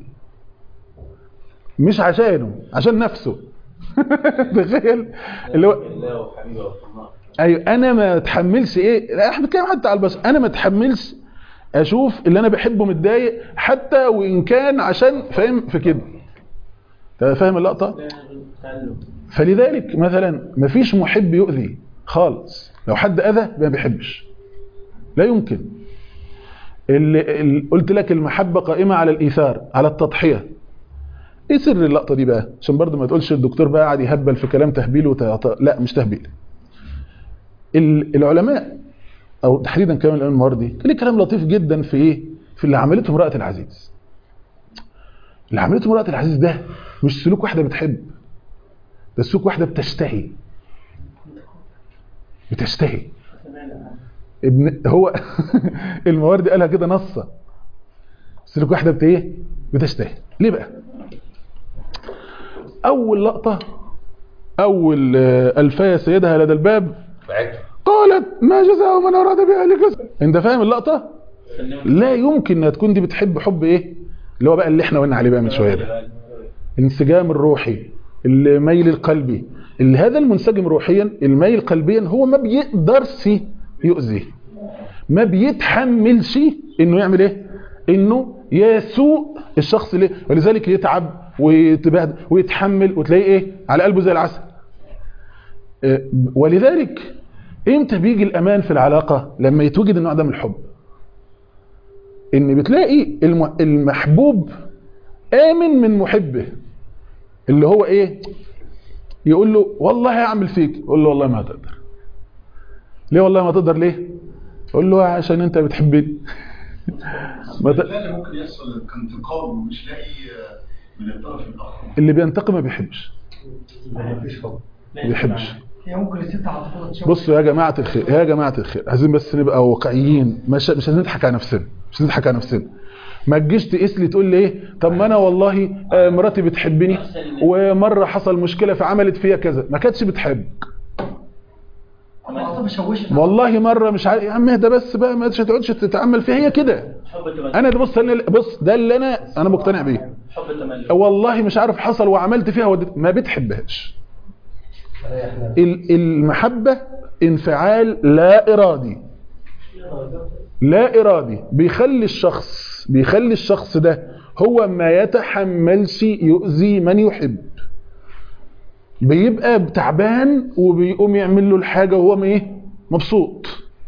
مش عشانه عشان نفسه تخيل اللي هو ايوه انا ما اتحملش ايه لا احنا بنتكلم حتى على البشر انا ما اتحملش اشوف اللي انا بحبه متضايق حتى وان كان عشان فاهم في كده أنت فاهم اللقطه فلذلك مثلا ما فيش محب يؤذي خالص لو حد اذى ما بيحبش لا يمكن اللي اللي قلت لك المحبه قائمه على الايثار على التضحيه ايه سر اللقطه دي بقى عشان برضه ما تقولش الدكتور بقى قاعد يهبل في كلام تهبيل وت... لا مش تهبيل ال- العلماء او تحديدا كمان الامام الماوردي كان ليه كلام لطيف جدا في ايه في اللي عملته امراه العزيز اللي عملته امراه العزيز ده مش سلوك واحده بتحب ده سلوك واحده بتشتهي بتشتهي ابن هو المواردي قالها كده نصا بس لك واحده بت ايه بتشتهي ليه بقى اول لقطه اول آه، الفايه سيدها لدى الباب بعته قالت ما جزاء من اراد باهلك كذا انت فاهم اللقطه لا يمكن انها تكون دي بتحب حب ايه اللي هو بقى اللي احنا قلنا عليه بقى من شويه ده الانسجام الروحي الميل القلبي اللي هذا المنسجم روحيا الميل قلبيا هو ما بيقدرش يؤذيه ما بيتحملش انه يعمل ايه انه يسوء الشخص ليه ولذلك يتعب ويتبهدل ويتحمل وتلاقيه ايه على قلبه زي العسل آه، ولذلك امتى بيجي الامان في العلاقه لما يتوجد النوع ده من الحب ان بتلاقي الم- المحبوب امن من محبه اللي هو ايه يقول له والله هعمل فيك يقول له والله ما هتقدر ليه والله ما تقدر ليه يقول له عشان انت بتحبني ما ت... لا اللي ممكن يحصل كانتقام ومش لاقي آه، من الطرف الاخر اللي بينتقم ما بيحبش مفيش حب ما بيحبش هي ممكن الست عاطفيه تشوف بصوا يا جماعه الخير يا جماعه الخير عايزين بس نبقى واقعيين مش مش هنضحك على نفسنا مش هنضحك على نفسنا ما تجيش تقيس لي تقول لي ايه طب ما انا والله آه، مراتي بتحبني ومره حصل مشكله فعملت فيا كذا ما كانتش بتحبك العاطفه شوشت والله مره مش عارف يا عم اهدى بس بقى ما تقعدش تتعمل فيها هي كده حب التملك انا ده بص أنا- بص ده اللي انا انا مقتنع بيه حب التملك والله مش عارف حصل وعملت فيها ودت ما بتحبهاش ال- المحبة انفعال لا إرادي لا إرادي بيخلي الشخص بيخلي الشخص ده هو ما يتحملش يؤذي من يحب بيبقى تعبان وبيقوم يعمل له الحاجة وهو م- ايه مبسوط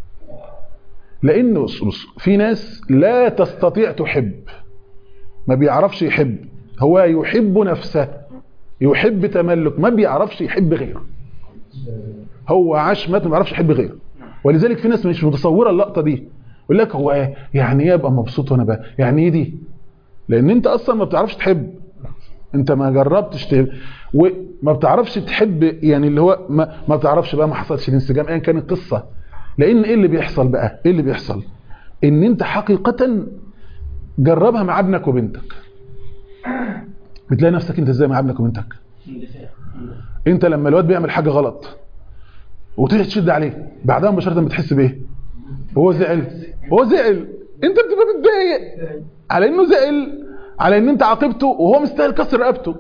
لأنه بص- بص، في ناس لا تستطيع تحب ما بيعرفش يحب هو يحب نفسه يحب تملك ما بيعرفش يحب غيره هو عاش مات ما بيعرفش يحب غيره ولذلك في ناس مش متصوره اللقطه دي يقول لك هو ايه يعني ايه ابقى مبسوط وانا بقى يعني ايه دي لان انت اصلا ما بتعرفش تحب انت ما جربتش تحب وما بتعرفش تحب يعني اللي هو ما, ما بتعرفش بقى ما حصلش الانسجام ايا كانت القصه لان ايه اللي بيحصل بقى ايه اللي بيحصل ان انت حقيقه جربها مع ابنك وبنتك بتلاقي نفسك انت ازاي مع ابنك وبنتك انت لما الواد بيعمل حاجه غلط وتيجي تشد عليه بعدها مباشره بتحس بايه هو زعل هو زعل انت بتبقى متضايق على انه زعل على ان انت عاقبته وهو مستاهل كسر رقبته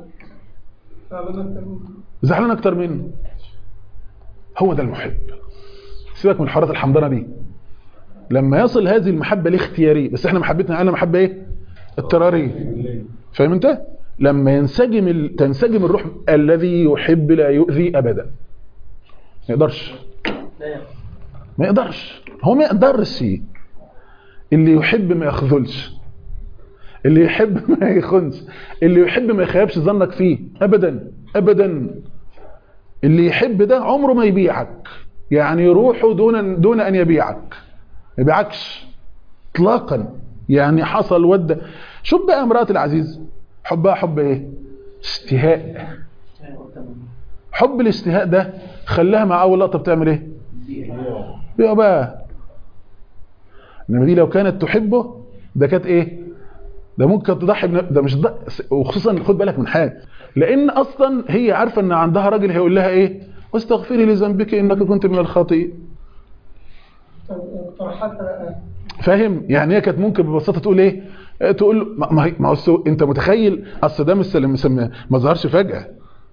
زعلان اكتر منه هو ده المحب سيبك من الحوارات الحمضانه دي لما يصل هذه المحبه الاختياريه بس احنا محبتنا انا محبه ايه اضطراريه فاهم انت لما ينسجم ال... تنسجم الروح الذي يحب لا يؤذي ابدا ما يقدرش ما يقدرش هو ما يقدرش اللي يحب ما يخذلش اللي يحب ما يخنش اللي يحب ما يخيبش ظنك فيه ابدا ابدا اللي يحب ده عمره ما يبيعك يعني روحه دون دون ان يبيعك ما يبيعكش اطلاقا يعني حصل ود شوف بقى امراه العزيز حبها حب ايه اشتهاء حب الاشتهاء ده خلاها مع اول لقطه بتعمل ايه بيبقى بقى انما دي لو كانت تحبه ده كانت ايه ده ممكن تضحي بن... ده مش ض... وخصوصا خد بالك من حاجه لان اصلا هي عارفه ان عندها راجل هيقول لها ايه واستغفري لذنبك انك كنت من الخاطئين اقتراحات بقى فاهم يعني هي كانت ممكن ببساطه تقول ايه آه، تقول له ما- ما هي- ما هو السو- انت متخيل اصل ده مش مسمى ما ظهرش فجاه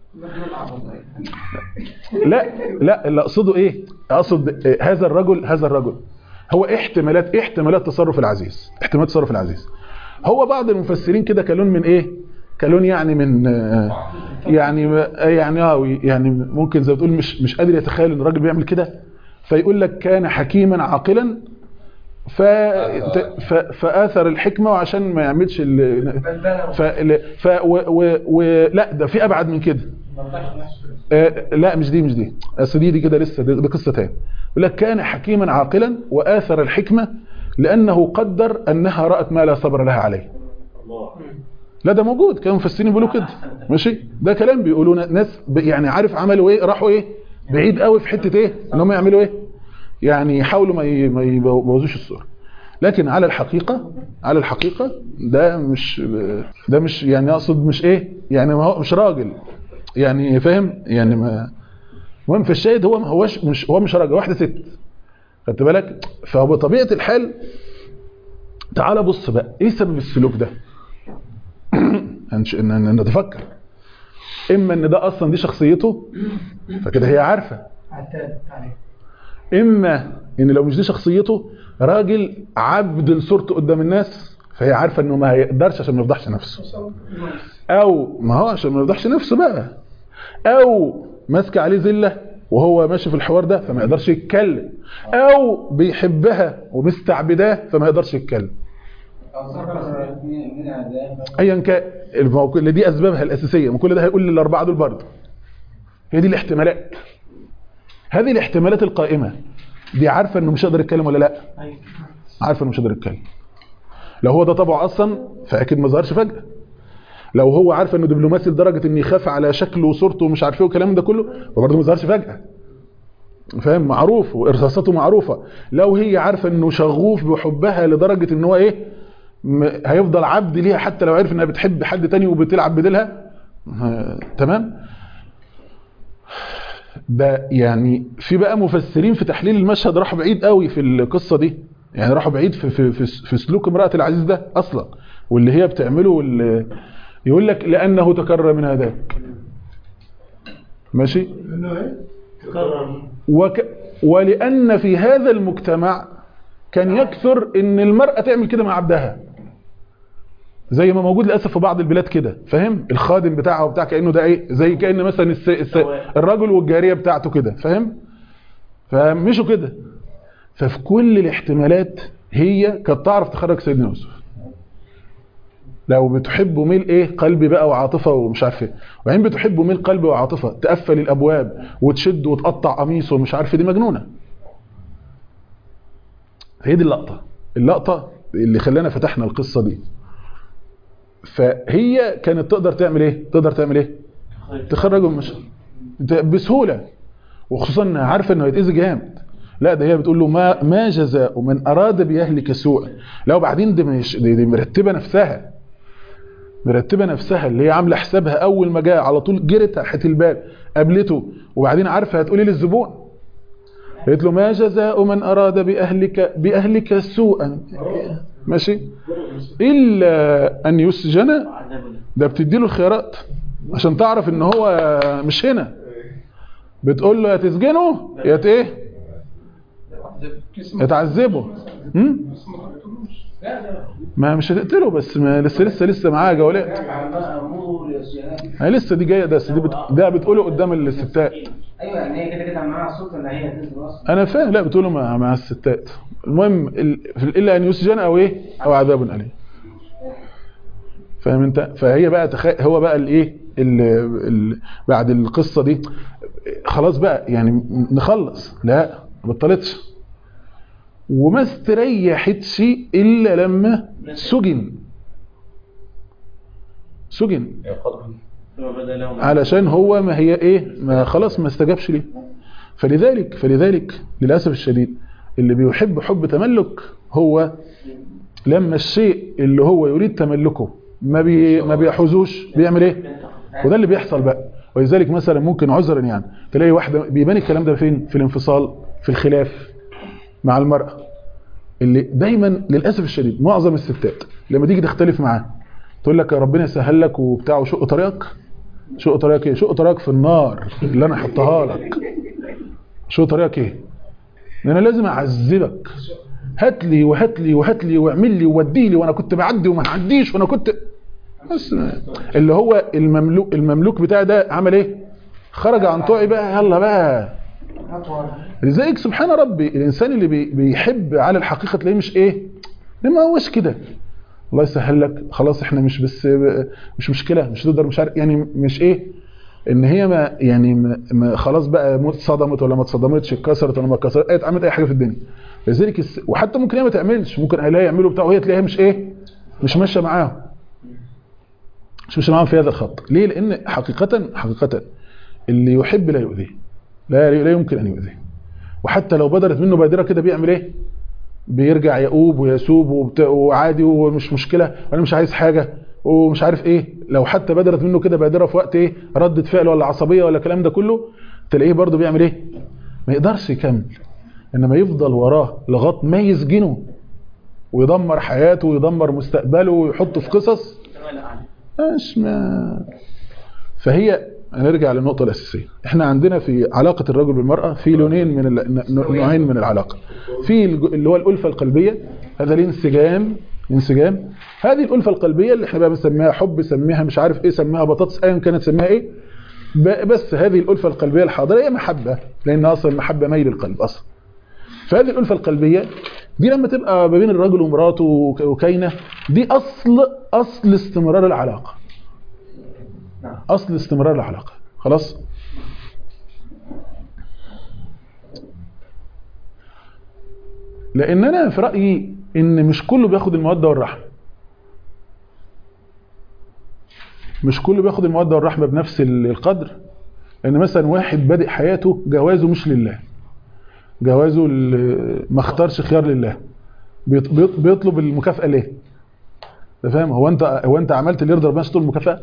لا لا اللي اقصده ايه اقصد آه، هذا الرجل هذا الرجل هو احتمالات احتمالات تصرف العزيز احتمالات تصرف العزيز هو بعض المفسرين كده كلون من ايه كلون يعني من آه، يعني يعني اه يعني ممكن زي ما تقول مش مش قادر يتخيل ان الراجل بيعمل كده فيقول لك كان حكيما عاقلا ف... ف... فاثر الحكمه وعشان ما يعملش ال... ف... ف... و... و... و... لا ده في ابعد من كده آه، لا مش دي مش دي اصل دي دي كده لسه دي, دي قصه تاني يقول لك كان حكيما عاقلا واثر الحكمه لانه قدر انها رات ما لا صبر لها عليه لا ده موجود كانوا مفسرين بيقولوا كده ماشي ده كلام بيقولوا ناس ب- يعني عارف عملوا ايه راحوا ايه بعيد قوي في حته ايه ان هم يعملوا ايه يعني يحاولوا ما ي- ما يبوظوش الصوره لكن على الحقيقه على الحقيقه ده مش ده مش يعني اقصد مش ايه يعني ما هو مش راجل يعني فاهم يعني ما المهم في الشاهد هو ما هوش مش هو مش راجل واحده ست خدت بالك فهو بطبيعه الحال تعال بص بقى ايه سبب السلوك ده هنش- إن- إن نتفكر اما ان ده اصلا دي شخصيته فكده هي عارفه عتاد عليه اما ان لو مش دي شخصيته راجل عبد لصورته قدام الناس فهي عارفه انه ما هيقدرش عشان ما يفضحش نفسه او ما هو عشان ما يفضحش نفسه بقى او ماسكه عليه زله وهو ماشي في الحوار ده فما يقدرش يتكلم او بيحبها ومستعبداه فما يقدرش يتكلم ايا كان الموقع اللي دي اسبابها الاساسيه ما كل ده هيقول للاربعه دول برضه هي دي الاحتمالات هذه الاحتمالات القائمه دي عارفه انه مش هيقدر يتكلم ولا لا عارفه انه مش هيقدر يتكلم لو هو ده طبعه اصلا فاكيد ما ظهرش فجاه لو هو عارف انه دبلوماسي لدرجه ان يخاف على شكله وصورته ومش عارف ايه والكلام ده كله فبرضه ما ظهرش فجاه فاهم معروف وارصاصاته معروفه لو هي عارفه انه شغوف بحبها لدرجه ان هو ايه م- هيفضل عبد ليها حتى لو عرف انها بتحب حد تاني وبتلعب بديلها آه، تمام ده يعني في بقى مفسرين في تحليل المشهد راحوا بعيد قوي في القصه دي يعني راحوا بعيد في في في, في سلوك امراه العزيز ده اصلا واللي هي بتعمله واللي يقول لك لانه تكرر من هذاك ماشي وك ولان في هذا المجتمع كان يكثر ان المراه تعمل كده مع عبدها زي ما موجود للاسف في بعض البلاد كده فاهم الخادم بتاعها وبتاع كانه ده ايه زي كان مثلا الس... الس... الرجل والجاريه بتاعته كده فاهم فمشوا كده ففي كل الاحتمالات هي كانت تعرف تخرج سيدنا يوسف لو بتحبوا ميل ايه قلبي بقى وعاطفه ومش عارف ايه وبعدين بتحبوا ميل قلبي وعاطفه تقفل الابواب وتشد وتقطع قميصه ومش عارف إيه، دي مجنونه هي دي اللقطه اللقطه اللي خلانا فتحنا القصه دي فهي كانت تقدر تعمل ايه تقدر تعمل ايه تخرجه من المشهد بسهوله وخصوصا انها عارفه انه هيتاذي جامد لا ده هي بتقول له ما ما جزاء من اراد باهلك سوءا لا وبعدين دي, مش دي, دي مرتبه نفسها مرتبه نفسها اللي هي عامله حسابها اول ما جاء على طول جرت ناحيه الباب قابلته وبعدين عارفه هتقولي للزبون قالت له ما جزاء من اراد باهلك باهلك سوءا ماشي الا ان يسجن ده بتدي له الخيارات عشان تعرف ان هو مش هنا بتقول له يا تسجنه يا ت- ايه يا تعذبه هم؟ ما مش هتقتله بس ما لسه لسه لسه معاه جولات هي لسه دي جايه ده دي بت... ده بتقوله قدام الستات ايوه يعني هي كده كده معاها صوت ان هي هتنزل اصلا انا فاهم لا بتقوله مع مع الستات المهم ال- في- الا ان يسجن او ايه او عذاب اليم فاهم انت فهي بقى تخ... هو بقى الايه ال... ال... بعد القصه دي خلاص بقى يعني نخلص لا ما بطلتش وما استريحتش الا لما سجن سجن علشان هو ما هي ايه ما خلاص ما استجابش ليه فلذلك فلذلك للاسف الشديد اللي بيحب حب تملك هو لما الشيء اللي هو يريد تملكه ما بي ما بيحوزوش بيعمل ايه وده اللي بيحصل بقى ولذلك مثلا ممكن عذرا يعني تلاقي واحده بيبان الكلام ده فين في الانفصال في الخلاف مع المراه اللي دايما للاسف الشديد معظم الستات لما تيجي تختلف معاه تقول لك يا ربنا يسهل لك وبتاع وشق طريقك شق طريقك ايه شق طريقك في النار اللي انا احطها لك شق طريقك ايه ده انا لازم اعذبك هات لي وهات لي وهات لي واعمل لي وودي لي وانا كنت بعدي وما هعديش وانا كنت بس اللي هو المملوك المملوك بتاعي ده عمل ايه خرج عن طوعي بقى يلا بقى لذلك سبحان ربي الانسان اللي بي- بيحب على الحقيقه تلاقيه مش ايه ما هوش كده الله يسهل لك خلاص احنا مش بس مش مشكله مش تقدر مش عارف يعني مش ايه ان هي ما يعني ما ما خلاص بقى موت صدمت ولا ما اتصدمتش اتكسرت ولا ما اتكسرت ايه عملت اي حاجه في الدنيا لذلك الس... وحتى ممكن هي ما تعملش ممكن اهلها يعملوا بتاع وهي تلاقيها مش ايه مش ماشيه معاهم مش ماشيه معاهم في هذا الخط ليه لان حقيقه حقيقه اللي يحب لا يؤذيه لا لا يمكن ان يؤذيه وحتى لو بدرت منه بادره كده بيعمل ايه بيرجع يؤوب ويسوب وبت- وعادي ومش مشكله وانا مش عايز حاجه ومش عارف ايه لو حتى بدرت منه كده بادره في وقت ايه ردة فعل ولا عصبيه ولا الكلام ده كله تلاقيه برضه بيعمل ايه ما يقدرش يكمل انما يفضل وراه لغايه ما يسجنه ويدمر حياته ويدمر مستقبله ويحطه في قصص مش ما فهي نرجع للنقطة الأساسية احنا عندنا في علاقة الرجل بالمرأة في لونين من ال- نوعين من العلاقة في الج- اللي هو الألفة القلبية هذا الانسجام انسجام هذه الألفة القلبية اللي احنا بقى بنسميها حب سميها مش عارف ايه سميها بطاطس ايا كانت سميها ايه ب- بس هذه الألفة القلبية الحاضرة هي محبة لأن أصلا المحبة ميل القلب أصلا فهذه الألفة القلبية دي لما تبقى ما بين الرجل ومراته وك- وكينة دي أصل أصل استمرار العلاقة أصل استمرار العلاقة خلاص لأن أنا في رأيي إن مش كله بياخد المودة والرحمة مش كله بياخد المودة والرحمة بنفس ال- القدر لأن مثلا واحد بادئ حياته جوازه مش لله جوازه ال- ما اختارش خيار لله بيط- بيط- بيطلب المكافأة ليه؟ انت فاهم هو انت هو انت عملت اللي يرضي ربنا تطلب المكافأة؟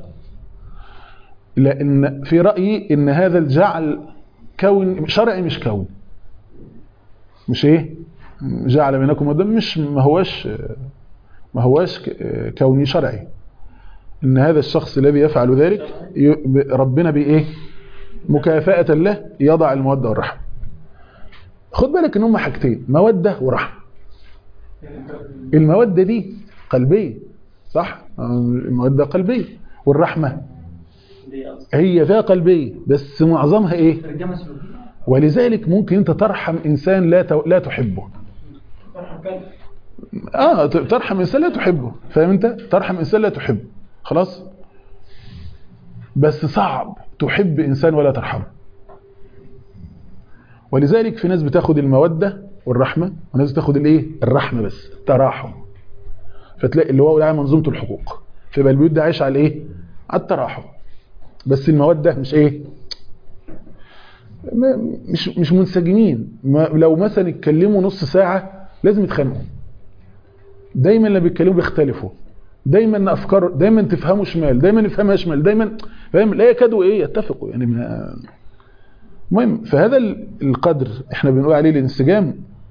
لان في رايي ان هذا الجعل كون شرعي مش كون مش ايه جعل بينكم وده مش ما هواش ما هواش ك- كوني شرعي ان هذا الشخص الذي يفعل ذلك ي- ب- ربنا بايه مكافأة له يضع المودة والرحمة خد بالك ان هم حاجتين مودة ورحمة المودة دي قلبية صح المودة قلبية والرحمة هي فيها قلبية بس معظمها ايه ترجمة سلوكية ولذلك ممكن انت ترحم انسان لا ت- لا تحبه اه ت- ترحم انسان لا تحبه فاهم انت ترحم انسان لا تحبه خلاص بس صعب تحب انسان ولا ترحمه ولذلك في ناس بتاخد المودة والرحمة وناس بتاخد الايه الرحمة بس التراحم فتلاقي اللي هو على منظومة الحقوق فيبقى البيوت ده عايش على ايه على التراحم بس المودة مش ايه ما- مش مش منسجمين ما لو مثلا اتكلموا نص ساعة لازم يتخانقوا دايما لما بيتكلموا بيختلفوا دايما افكار دايما تفهموا شمال دايما يفهمها شمال دايما فاهم لا يكادوا ايه يتفقوا يعني ما المهم فهذا ال- القدر احنا بنقول عليه الانسجام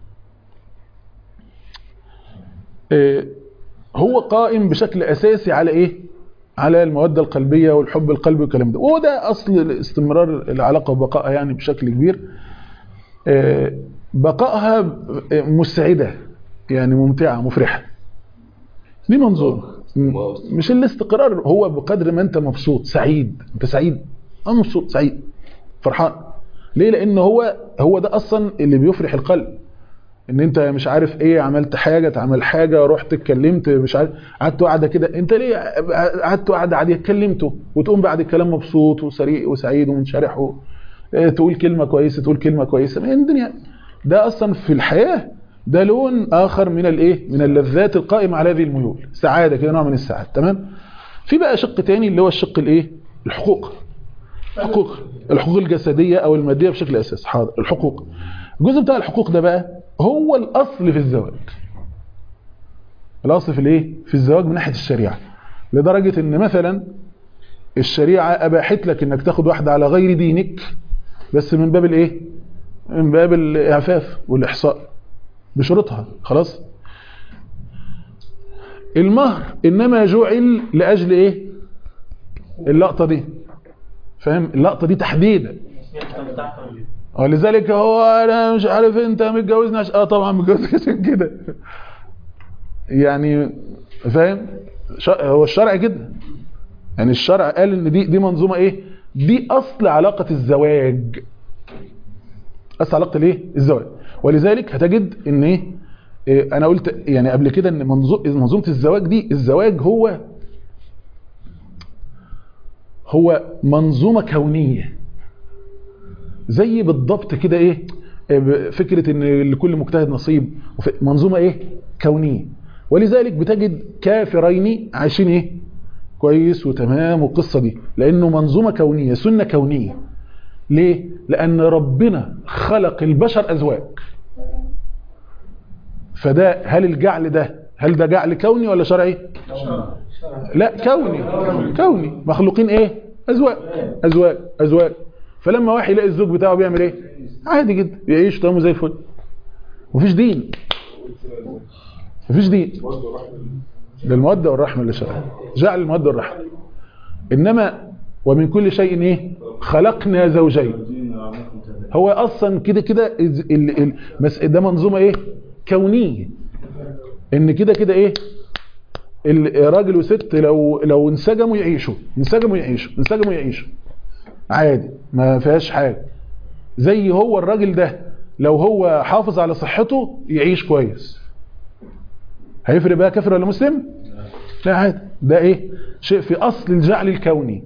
آه، هو قائم بشكل اساسي على ايه على المودة القلبية والحب القلبي والكلام ده وهو ده أصل استمرار العلاقة وبقائها يعني بشكل كبير آه، بقائها آه، مسعدة يعني ممتعة مفرحة دي منظور م- مش الاستقرار هو بقدر ما انت مبسوط سعيد انت سعيد انا مبسوط سعيد فرحان ليه لان هو هو ده اصلا اللي بيفرح القلب ان انت مش عارف ايه عملت حاجه تعمل حاجه رحت اتكلمت مش عارف قعدت قاعده كده انت ليه قعدت قاعده عاديه اتكلمته وتقوم بعد الكلام مبسوط وسريع وسعيد ومنشرح و... اه، تقول كلمه كويسه تقول كلمه كويسه ما هي الدنيا ده اصلا في الحياه ده لون اخر من الايه من اللذات القائمه على هذه الميول سعاده كده نوع من السعاده تمام في بقى شق تاني اللي هو الشق الايه الحقوق حقوق الحقوق الجسديه او الماديه بشكل اساسي حاضر الحقوق الجزء بتاع الحقوق ده بقى هو الاصل في الزواج الاصل في الايه في الزواج من ناحيه الشريعه لدرجه ان مثلا الشريعه اباحت لك انك تاخد واحده على غير دينك بس من باب الايه من باب الاعفاف والاحصاء بشروطها خلاص المهر انما جعل لاجل ايه اللقطه دي فاهم اللقطه دي تحديدا ولذلك هو انا مش عارف انت متجوزني عشان اه طبعا متجوزك عشان كده يعني فاهم ش- هو الشرع كده يعني الشرع قال ان دي دي منظومه ايه دي اصل علاقه الزواج اصل علاقه الايه الزواج ولذلك هتجد ان ايه إيه، انا قلت يعني قبل كده ان منظو- منظومه الزواج دي الزواج هو هو منظومه كونيه زي بالضبط كده ايه آه، فكره ان لكل مجتهد نصيب وف- منظومه ايه كونيه ولذلك بتجد كافرين عايشين ايه كويس وتمام والقصه دي لانه منظومه كونيه سنه كونيه ليه لان ربنا خلق البشر ازواج فده هل الجعل ده هل ده جعل كوني ولا شرعي لا كوني كوني مخلوقين ايه ازواج ازواج ازواج فلما واحد يلاقي الزوج بتاعه بيعمل ايه عادي جدا يعيش طعمه زي الفل مفيش دين مفيش دين ده المودة والرحمة اللي شرع جعل المودة والرحمة إنما ومن كل شيء إيه خلقنا زوجين هو أصلا كده كده ال- ال- ال- مس- ده منظومة إيه كونية إن كده كده إيه الراجل وست لو لو انسجموا يعيشوا انسجموا يعيشوا انسجموا يعيشوا عادي ما فيهاش حاجة زي هو الراجل ده لو هو حافظ على صحته يعيش كويس هيفرق بقى كافر ولا مسلم لا عادي ده ايه شيء في اصل الجعل الكوني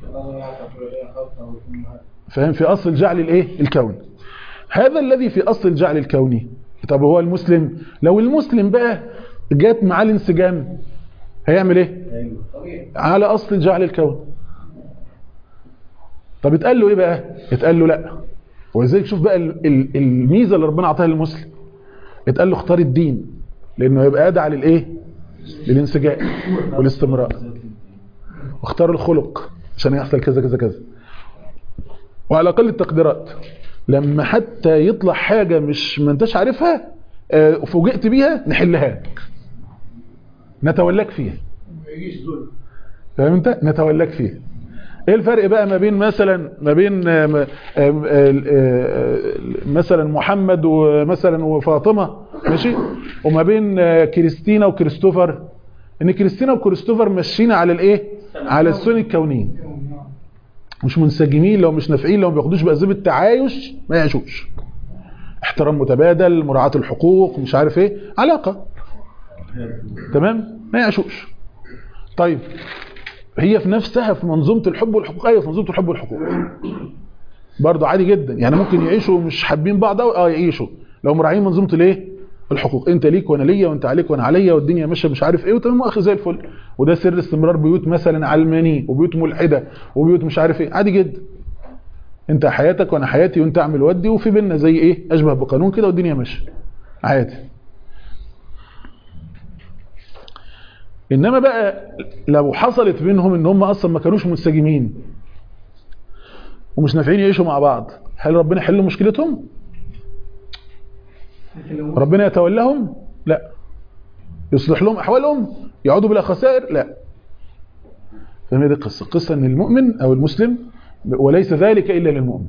فاهم في اصل الجعل الايه الكوني هذا الذي في اصل الجعل الكوني طب هو المسلم لو المسلم بقى جات معاه الانسجام هيعمل ايه على اصل الجعل الكوني طب اتقال له ايه بقى اتقال له لا ولذلك شوف بقى ال- ال- الميزه اللي ربنا عطاها للمسلم اتقال له اختار الدين لانه يبقى ادعى للايه للانسجام والاستمرار واختار الخلق عشان يحصل كذا كذا كذا وعلى اقل التقديرات لما حتى يطلع حاجه مش ما انتش عارفها آه، فوجئت بيها نحلها لك نتولاك فيها فاهم انت نتولاك فيها ايه الفرق بقى ما بين مثلا ما بين آه، م- آه، آه، آه، مثلا محمد ومثلا وفاطمه ماشي وما بين آه، كريستينا وكريستوفر ان كريستينا وكريستوفر ماشيين على الايه على السنن الكونيه مش منسجمين لو مش نافعين لو ما بياخدوش باسباب التعايش ما يعيشوش احترام متبادل مراعاه الحقوق مش عارف ايه علاقه تمام ما يعيشوش طيب هي في نفسها في منظومه الحب والحقوق ايوه في منظومه الحب والحقوق برضه عادي جدا يعني ممكن يعيشوا مش حابين بعض أوي، اه يعيشوا لو مراعيين منظومه الايه الحقوق انت ليك وانا ليا وانت عليك وانا عليا والدنيا ماشيه مش عارف ايه وتمام واخي زي الفل وده سر استمرار بيوت مثلا علماني وبيوت ملحده وبيوت مش عارف ايه عادي جدا انت حياتك وانا حياتي وانت اعمل ودي وفي بينا زي ايه اشبه بقانون كده والدنيا ماشيه عادي انما بقى لو حصلت بينهم ان هم اصلا ما كانوش منسجمين ومش نافعين يعيشوا مع بعض هل ربنا يحل مشكلتهم ربنا يتولاهم لا يصلح لهم احوالهم يقعدوا بلا خسائر لا فما دي القصه القصه ان المؤمن او المسلم وليس ذلك الا للمؤمن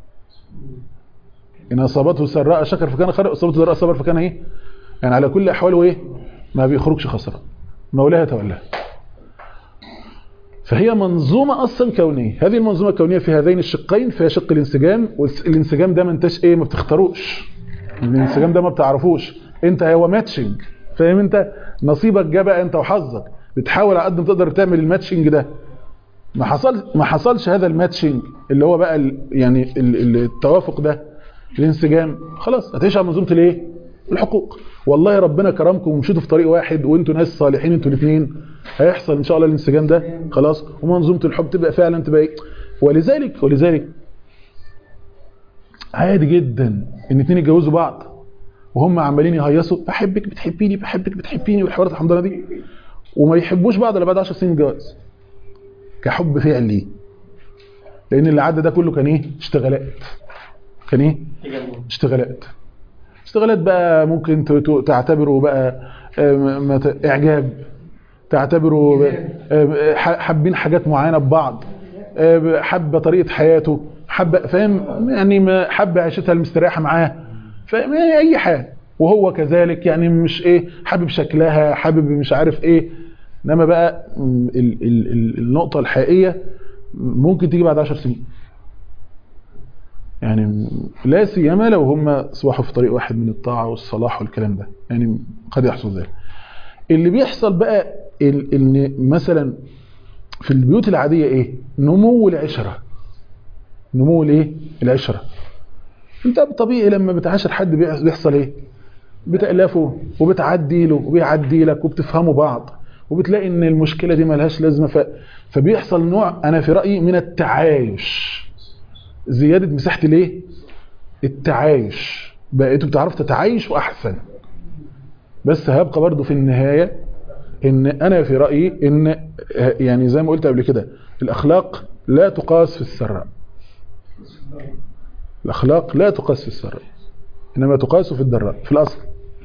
ان اصابته سراء شكر فكان خير اصابته ضراء صبر فكان ايه يعني على كل احواله ايه ما بيخرجش خسران مولاه يتولاه فهي منظومة أصلا كونية هذه المنظومة الكونية في هذين الشقين فيها شق الانسجام والانسجام ده ما انتش ايه ما بتختاروش الانسجام ده ما بتعرفوش انت هو ماتشنج فاهم انت نصيبك جه بقى انت وحظك بتحاول على قد ما تقدر تعمل الماتشنج ده ما حصل ما حصلش هذا الماتشنج اللي هو بقى ال يعني ال ال التوافق ده الانسجام خلاص هتعيش على منظومه الايه الحقوق والله ربنا كرمكم ومشيتوا في طريق واحد وانتوا ناس صالحين انتوا الاثنين هيحصل ان شاء الله الانسجام ده خلاص ومنظومه الحب تبقى فعلا تبقى ايه ولذلك ولذلك عادي جدا ان اتنين يتجوزوا بعض وهم عمالين يهيصوا بحبك بتحبيني بحبك بتحبيني والحوارات الحمضانه دي وما يحبوش بعض الا بعد 10 سنين جواز كحب فعلي لان اللي عدى ده كله كان ايه اشتغالات كان ايه اشتغالات اشتغالات بقى ممكن ت- ت- تعتبره بقى آه، ما ت- اعجاب تعتبره آه، ح- حابين حاجات معينه ببعض آه، حابه طريقه حياته حابه فاهم يعني ما حابه عيشتها المستريحه معاه فاهم يعني اي حاجه وهو كذلك يعني مش ايه حابب شكلها حابب مش عارف ايه انما بقى م، ال ال ال النقطه الحقيقيه ممكن تيجي بعد 10 سنين يعني لا سيما لو هم اصبحوا في طريق واحد من الطاعه والصلاح والكلام ده يعني قد يحصل ذلك اللي بيحصل بقى ال- ان مثلا في البيوت العاديه ايه نمو العشره نمو الايه العشره انت طبيعي لما بتعاشر حد بيح- بيحصل ايه بتألفه وبتعدي له وبيعدي لك وبتفهموا بعض وبتلاقي ان المشكله دي ملهاش لازمه ف... فبيحصل نوع انا في رايي من التعايش زياده مساحه الايه التعايش بقيتوا بتعرفوا تتعايشوا احسن بس هيبقى برضو في النهايه ان انا في رايي ان يعني زي ما قلت قبل كده الاخلاق لا تقاس في السراء الاخلاق لا تقاس في السراء انما تقاس في الضراء في الاصل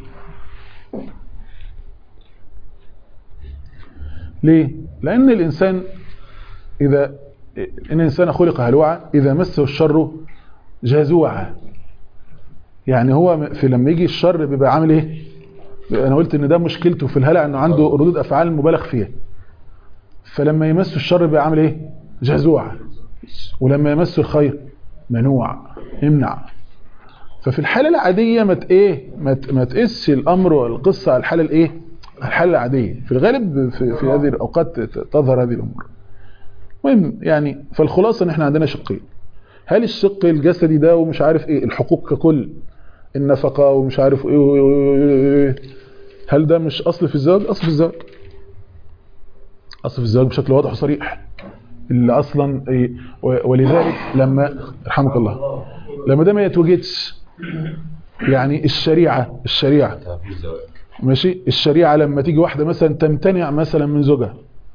ليه لان الانسان اذا ان الانسان خلق هلوعا اذا مسه الشر جزوعا يعني هو في لما يجي الشر بيبقى عامل ايه انا قلت ان ده مشكلته في الهلع انه عنده ردود افعال مبالغ فيها فلما يمسه الشر بيبقى عامل ايه جزوع ولما يمسه الخير منوع يمنع ففي الحاله العاديه ما ايه ما تقيسش الامر والقصه على الحاله الايه الحاله العاديه في الغالب في, في هذه الاوقات تظهر هذه الامور المهم يعني فالخلاصه ان احنا عندنا شقين هل الشق الجسدي ده ومش عارف ايه الحقوق ككل النفقه ومش عارف ايه هل ده مش اصل في الزواج اصل في الزواج اصل في الزواج بشكل واضح وصريح اللي اصلا إيه ولذلك لما رحمك الله لما ده ما يتوجدش يعني الشريعه الشريعه ماشي الشريعه لما تيجي واحده مثلا تمتنع مثلا من زوجها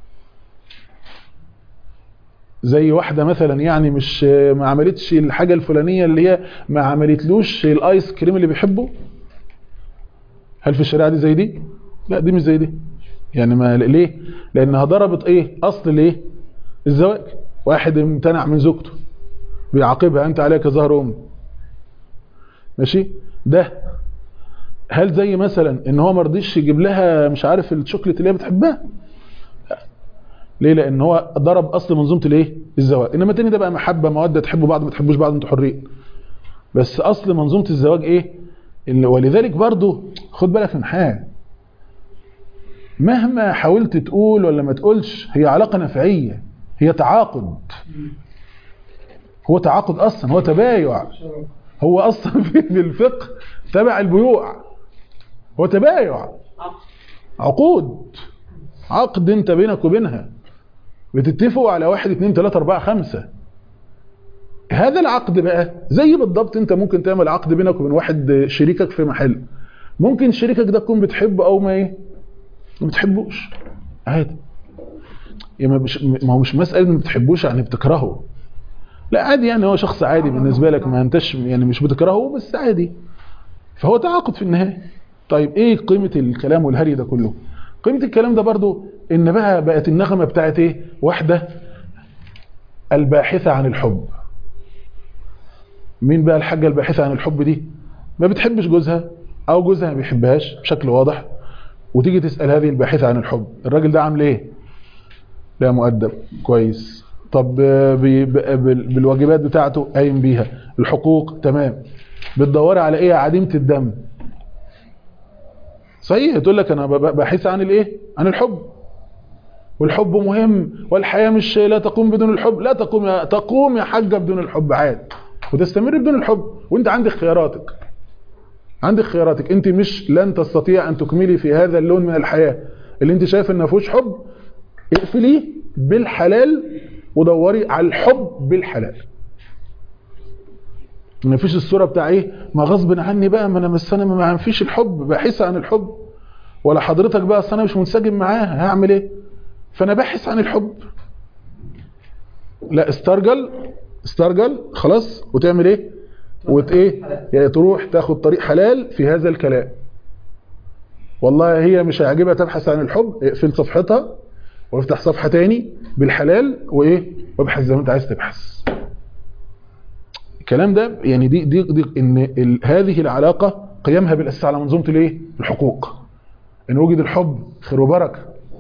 زي واحده مثلا يعني مش ما عملتش الحاجه الفلانيه اللي هي ما عملتلوش الايس كريم اللي بيحبه هل في الشريعه دي زي دي لا دي مش زي دي يعني ما ليه لانها ضربت ايه اصل الايه الزواج واحد امتنع من زوجته بيعاقبها انت عليك ظهر ام ماشي ده هل زي مثلا ان هو ما رضيش يجيب لها مش عارف الشوكليت اللي هي بتحبها ليه لان هو ضرب اصل منظومه الايه الزواج انما التاني ده بقى محبه موده تحبوا بعض ما تحبوش بعض انتوا حرين بس اصل منظومه الزواج ايه اللي ولذلك برضو خد بالك من حاجه مهما حاولت تقول ولا ما تقولش هي علاقه نفعيه هي تعاقد هو تعاقد اصلا هو تبايع هو اصلا في الفقه تبع البيوع هو تبايع عقود عقد انت بينك وبينها بتتفقوا على واحد اتنين تلاتة اربعة خمسة هذا العقد بقى زي بالضبط انت ممكن تعمل عقد بينك وبين واحد شريكك في محل ممكن شريكك ده تكون بتحبه او ما ايه ما بتحبوش عادي يعني ما هو مش مسألة ما بتحبوش يعني بتكرهه لا عادي يعني هو شخص عادي بالنسبة لك ما انتش يعني مش بتكرهه بس عادي فهو تعاقد في النهاية طيب ايه قيمة الكلام والهري ده كله قيمة الكلام ده برضو ان بقى بقت النغمة بتاعت ايه واحدة الباحثة عن الحب مين بقى الحاجة الباحثة عن الحب دي ما بتحبش جوزها او جوزها ما بيحبهاش بشكل واضح وتيجي تسأل هذه الباحثة عن الحب الراجل ده عامل ايه لا مؤدب كويس طب بالواجبات بتاعته قايم بيها الحقوق تمام بتدوري على ايه عديمة الدم صحيح تقول لك انا باحث عن الايه عن الحب والحب مهم والحياة مش لا تقوم بدون الحب لا تقوم يا تقوم يا حاجة بدون الحب عادي وتستمر بدون الحب وانت عندك خياراتك عندك خياراتك انت مش لن تستطيع ان تكملي في هذا اللون من الحياة اللي انت شايف ان ما فيهوش حب اقفليه بالحلال ودوري على الحب بالحلال ما فيش الصورة بتاع ايه ما غصب عني بقى ما انا بس انا ما فيش الحب باحث عن الحب ولا حضرتك بقى اصل انا مش منسجم معاها هعمل ايه فانا باحث عن الحب لا استرجل استرجل خلاص وتعمل ايه وت ايه يعني تروح تاخد طريق حلال في هذا الكلام والله هي مش هيعجبها تبحث عن الحب اقفل صفحتها وافتح صفحة تاني بالحلال وايه وابحث زي ما انت عايز تبحث الكلام ده يعني دي دي, دي ان ال هذه العلاقة قيامها بالاساس على منظومة الايه الحقوق ان وجد الحب خير وبركة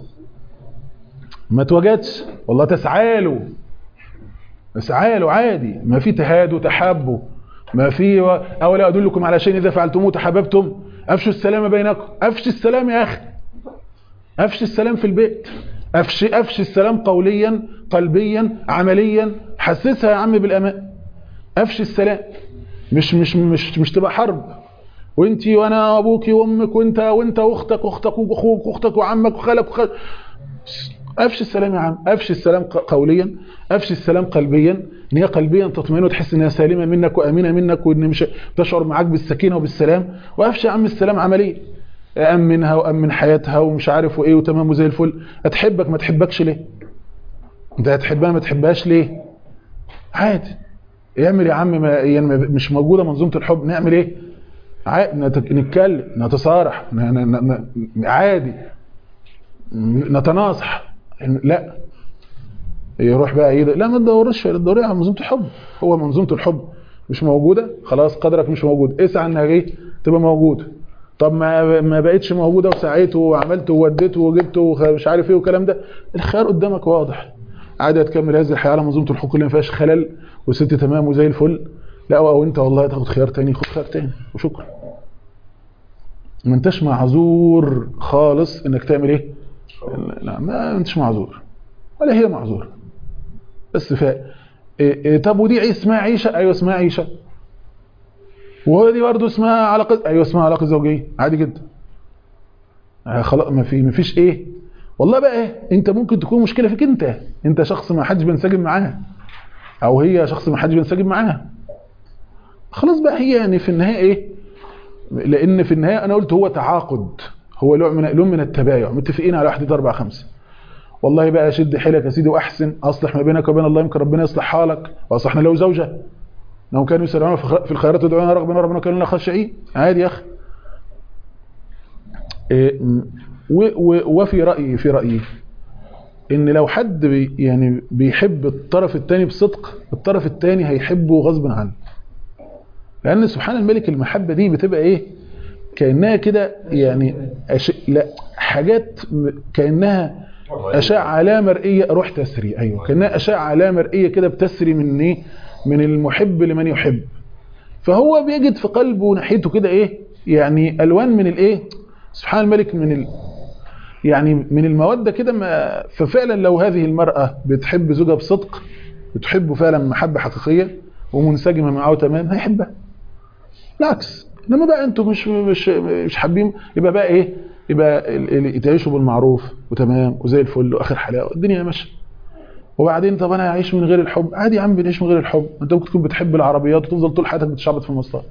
ما توجدش والله تسعى له تسعى له عادي ما في تهاد وتحابوا ما في و... اولا ادلكم على شيء اذا فعلتموه تحاببتم افشوا السلام بينكم افشي السلام يا اخي افشي السلام في البيت افشي افشي السلام قوليا قلبيا عمليا حسسها يا عم بالامان افشي السلام مش مش مش مش تبقى حرب وانتي وانا ابوكي وامك وانت وانت واختك واختك واخوك واختك وعمك وخالك وخالك افشي السلام يا عم افشي السلام قوليا افشي السلام قلبيا ان هي قلبيا تطمئن وتحس انها سالمه منك وامينه منك وان مش تشعر معاك بالسكينه وبالسلام وافشى عم السلام عمليه امنها وامن حياتها ومش عارف وايه وتمام وزي الفل هتحبك ما تحبكش ليه انت هتحبها ما تحبهاش ليه عادي اعمل يا عم ما يعني ما- مش موجوده منظومه الحب نعمل ايه عادي نت- نتكلم نتصارح ن- ن- ن- عادي نتناصح لا يروح بقى ايه ده؟ لا ما تدورش تدوري على منظومه الحب هو منظومه الحب مش موجوده خلاص قدرك مش موجود اسعى انها ايه تبقى موجوده طب ما ما بقتش موجوده وسعيت وعملت ووديت وجبت ومش عارف ايه والكلام ده الخيار قدامك واضح عادي هتكمل هذه الحياه على منظومه الحقوق اللي ما فيهاش خلل وست تمام وزي الفل لا او انت والله تاخد خيار تاني خد خيار تاني وشكرا ما انتش معذور خالص انك تعمل ايه لا ما انتش معذور ولا هي معذوره بس ف إيه إيه طب ودي اسمها عيشه ايوه اسمها عيشه وهو دي برضه اسمها علاقه ايوه اسمها علاقه زوجيه عادي جدا آه خلاص ما في ما فيش ايه والله بقى إيه؟ انت ممكن تكون مشكله فيك انت انت شخص ما حدش بينسجم معاه او هي شخص ما حدش بينسجم معاها خلاص بقى هي يعني في النهايه ايه لان في النهايه انا قلت هو تعاقد هو نوع من لون من التبايع متفقين على 1 2 4 5 والله بقى شد حيلك يا سيدي واحسن اصلح ما بينك وبين الله يمكن ربنا يصلح حالك واصلحنا له زوجه انهم كانوا يسارعون في خ- في الخيرات ويدعون رغبا ورهبا وكانوا لنا خاشعين عادي يا اخي إيه، م- و- و- وفي رايي في رايي ان لو حد بي يعني بيحب الطرف الثاني بصدق الطرف الثاني هيحبه غصب عنه لان سبحان الملك المحبه دي بتبقى ايه كانها كده يعني أش... لا حاجات م- كانها اشعه لا مرئيه روح تسري ايوه كانها اشعه لا مرئيه كده بتسري من ايه من المحب لمن يحب فهو بيجد في قلبه ناحيته كده ايه يعني الوان من الايه سبحان الملك من ال... يعني من الموده كده ما ففعلا لو هذه المراه بتحب زوجها بصدق بتحبه فعلا محبه حقيقيه ومنسجمه معه تمام هيحبها بالعكس انما بقى انتوا مش مش مش حابين يبقى بقى ايه يبقى ال- ال- تعيشوا بالمعروف وتمام وزي الفل واخر حلاوه الدنيا ماشيه وبعدين طب انا اعيش من غير الحب عادي يا عم بنعيش من غير الحب انت ممكن تكون بتحب العربيات وتفضل طول حياتك بتشعبط في المواصلات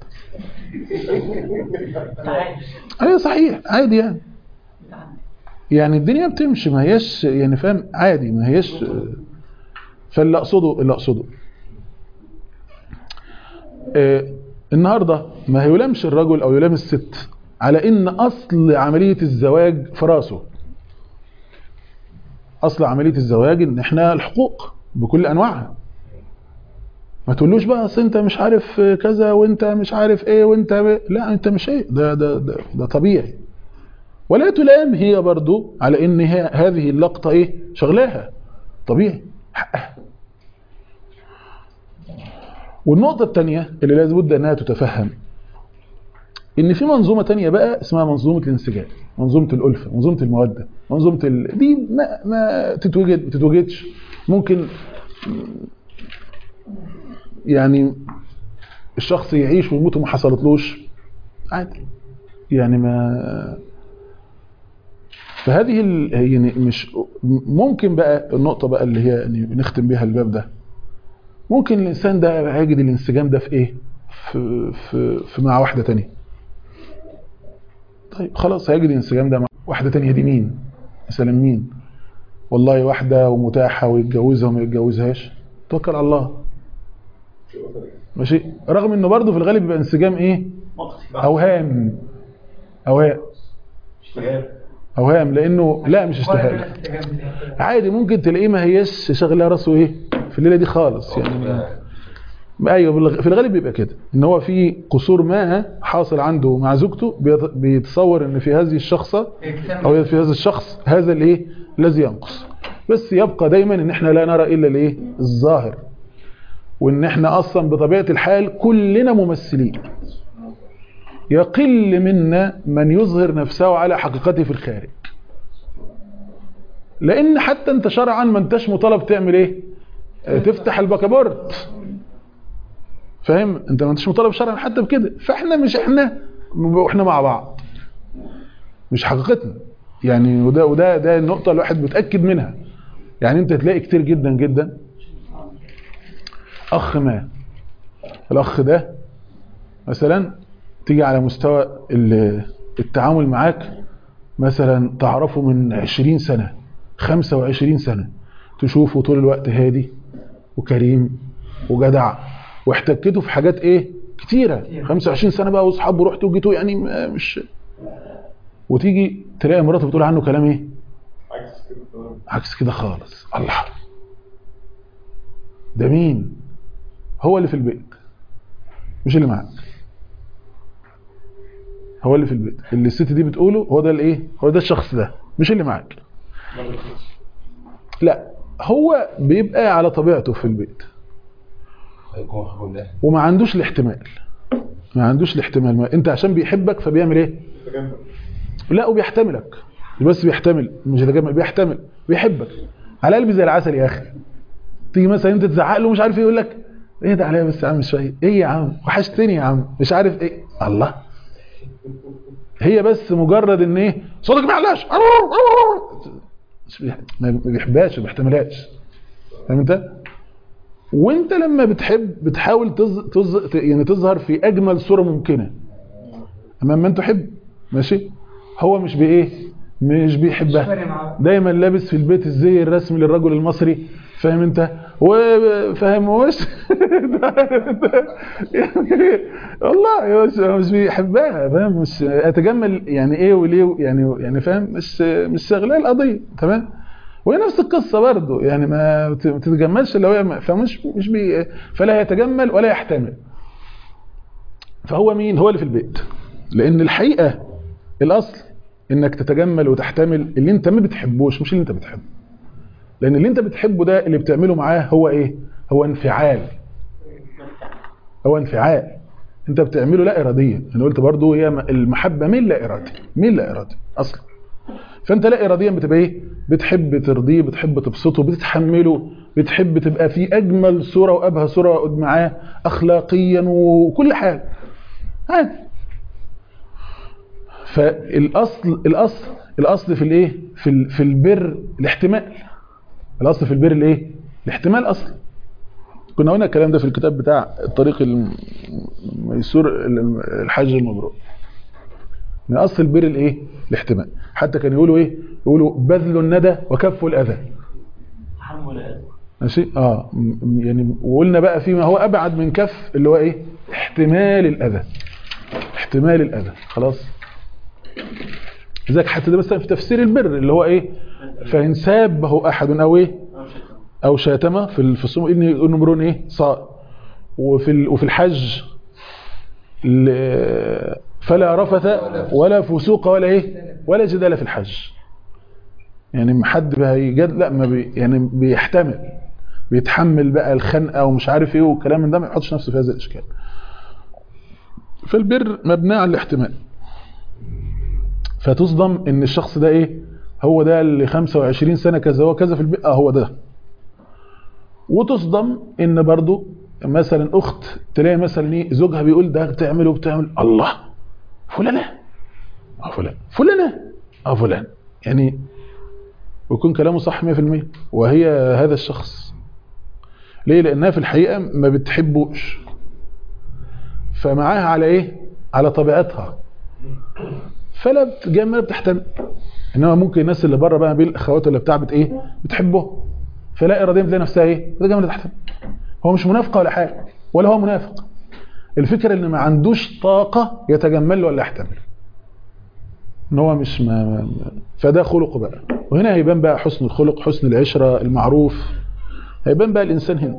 ايوه صحيح عادي يعني يعني الدنيا بتمشي ما هيش يعني فاهم عادي ما هيش فاللي اقصده اللي اقصده آه، النهارده ما يلامش الرجل او يلام الست على ان اصل عمليه الزواج في راسه اصل عمليه الزواج ان احنا الحقوق بكل انواعها ما تقولوش بقى اصل انت مش عارف كذا وانت مش عارف ايه وانت ب... لا انت مش ايه ده ده ده, ده طبيعي ولا تلام هي برضو على ان هي هذه اللقطه ايه شغلاها طبيعي حقها والنقطة الثانية اللي لازم بد انها تتفهم ان في منظومة تانية بقى اسمها منظومة الانسجام منظومة الألفة منظومة المودة منظومة ال... دي ما, ما تتوجد ما تتوجدش ممكن يعني الشخص يعيش ويموت وما حصلتلوش عادي يعني ما فهذه ال... يعني مش ممكن بقى النقطة بقى اللي هي يعني نختم بيها الباب ده ممكن الإنسان ده هيجد الانسجام ده في إيه؟ في, في, في مع واحدة تانية طيب خلاص هيجد الانسجام ده مع واحدة تانية دي مين؟ مثلا مين؟ والله واحدة ومتاحة ويتجوزها وما يتجوزهاش توكل على الله ماشي رغم انه برضه في الغالب بيبقى انسجام ايه؟ اوهام اوهام اوهام لانه لا مش اشتهاء عادي ممكن تلاقيه ما هيش شغله راسه ايه في الليله دي خالص يعني ايوه بالغ- في الغالب بيبقى كده ان هو في قصور ما حاصل عنده مع زوجته بيت- بيتصور ان في هذه الشخصه او في هذا الشخص هذا الايه الذي ينقص بس يبقى دايما ان احنا لا نرى الا الايه الظاهر وان احنا اصلا بطبيعه الحال كلنا ممثلين يقل منا من يظهر نفسه على حقيقته في الخارج لان حتى انت شرعا ما انتش مطالب تعمل ايه آه، تفتح البكابورت فاهم انت ما انتش مطالب شرعا حتى بكده فاحنا مش احنا واحنا مع بعض مش حقيقتنا يعني وده وده ده النقطه الواحد متاكد منها يعني انت تلاقي كتير جدا جدا اخ ما الاخ ده مثلا تيجي على مستوى ال- التعامل معاك مثلا تعرفه من 20 سنة 25 سنة تشوفه طول الوقت هادي وكريم وجدع واحتكته في حاجات ايه كتيرة 25 سنة بقى واصحابه رحتوا وجيتوا يعني ما- مش وتيجي تلاقي مراته بتقول عنه كلام ايه عكس كده خالص الله ده مين هو اللي في البيت مش اللي معاك هو اللي في البيت اللي الست دي بتقوله هو ده الايه هو ده الشخص ده مش اللي معاك لا هو بيبقى على طبيعته في البيت هيكون حب الله وما عندوش الاحتمال ما عندوش الاحتمال ما انت عشان بيحبك فبيعمل ايه لا وبيحتملك مش بس بيحتمل مش يتجمل بيحتمل بيحبك على قلبي زي العسل يا اخي تيجي مثلا انت تزعق له مش عارف ايه يقول لك ايه ده عليا بس يا عم شويه ايه يا عم وحشتني يا عم مش عارف ايه الله هي بس مجرد ان ايه صوتك ما يعلاش مش بيح- ما بيحبهاش ما بيحتملهاش فاهم انت وانت لما بتحب بتحاول تز... تز... يعني تظهر في اجمل صوره ممكنه امام من تحب ماشي هو مش بايه مش بيحبها فارق معاه. دايما لابس في البيت الزي الرسمي للرجل المصري فاهم انت وفاهم وش يعني والله مش مش بيحبها فاهم مش اتجمل يعني ايه وليه يعني يعني فاهم مش مش شغلاه القضيه تمام وهي نفس القصه برضه يعني ما بت- ما تتجملش لو هي فمش مش بي فلا يتجمل ولا يحتمل فهو مين هو اللي في البيت لان الحقيقه الاصل انك تتجمل وتحتمل اللي انت ما بتحبوش مش اللي انت بتحبه لان اللي انت بتحبه ده اللي بتعمله معاه هو ايه هو انفعال هو انفعال انت بتعمله لا اراديا انا قلت برضو هي المحبه من لا ارادي من لا ارادي اصلا فانت لا اراديا بتبقى ايه بتحب ترضيه بتحب تبسطه بتتحمله بتحب تبقى في اجمل صوره وابهى صوره معاه اخلاقيا وكل حاجه عادي فالاصل الاصل الاصل في الايه في ال- في البر الاحتمال الاصل في البر الايه الاحتمال اصلا كنا قلنا الكلام ده في الكتاب بتاع الطريق الميسور الحج المبرور من اصل البر الايه الاحتمال حتى كانوا يقولوا ايه يقولوا بذل الندى وكف الاذى ماشي اه م- يعني وقلنا بقى فيما هو ابعد من كف اللي هو ايه احتمال الاذى احتمال الاذى خلاص لذلك حتى ده مثلا في تفسير البر اللي هو ايه فان سابه احد او ايه او شاتمه في ال- في الصوم ان يقول امرؤ ايه صائم وفي ال- وفي الحج ل- فلا رفث ولا فسوق ولا ايه ولا جدال في الحج يعني ما حد بقى يجد لا ما بي يعني بيحتمل بيتحمل بقى الخنقه ومش عارف ايه والكلام من ده ما يحطش نفسه في هذا الاشكال فالبر مبني على الاحتمال فتصدم ان الشخص ده ايه هو ده اللي 25 سنه كذا هو كذا في البيئه هو ده وتصدم ان برضو مثلا اخت تلاقي مثلا ايه زوجها بيقول ده بتعمل وبتعمل الله فلانه اه فلان فلانه اه فلان يعني ويكون كلامه صح 100% وهي هذا الشخص ليه لانها في الحقيقه ما بتحبوش فمعاها على ايه على طبيعتها فلا بتجمل بتحتمل انما ممكن الناس اللي بره بقى بين الاخوات اللي بتاع بت ايه بتحبه فلا اراديا بتلاقي نفسها ايه بتجمل تحتمل هو مش منافقه ولا حاجه ولا هو منافق الفكره ان ما عندوش طاقه يتجمل ولا يحتمل ان هو مش ما ما- فده خلقه بقى وهنا هيبان بقى حسن الخلق حسن العشره المعروف هيبان بقى الانسان هنا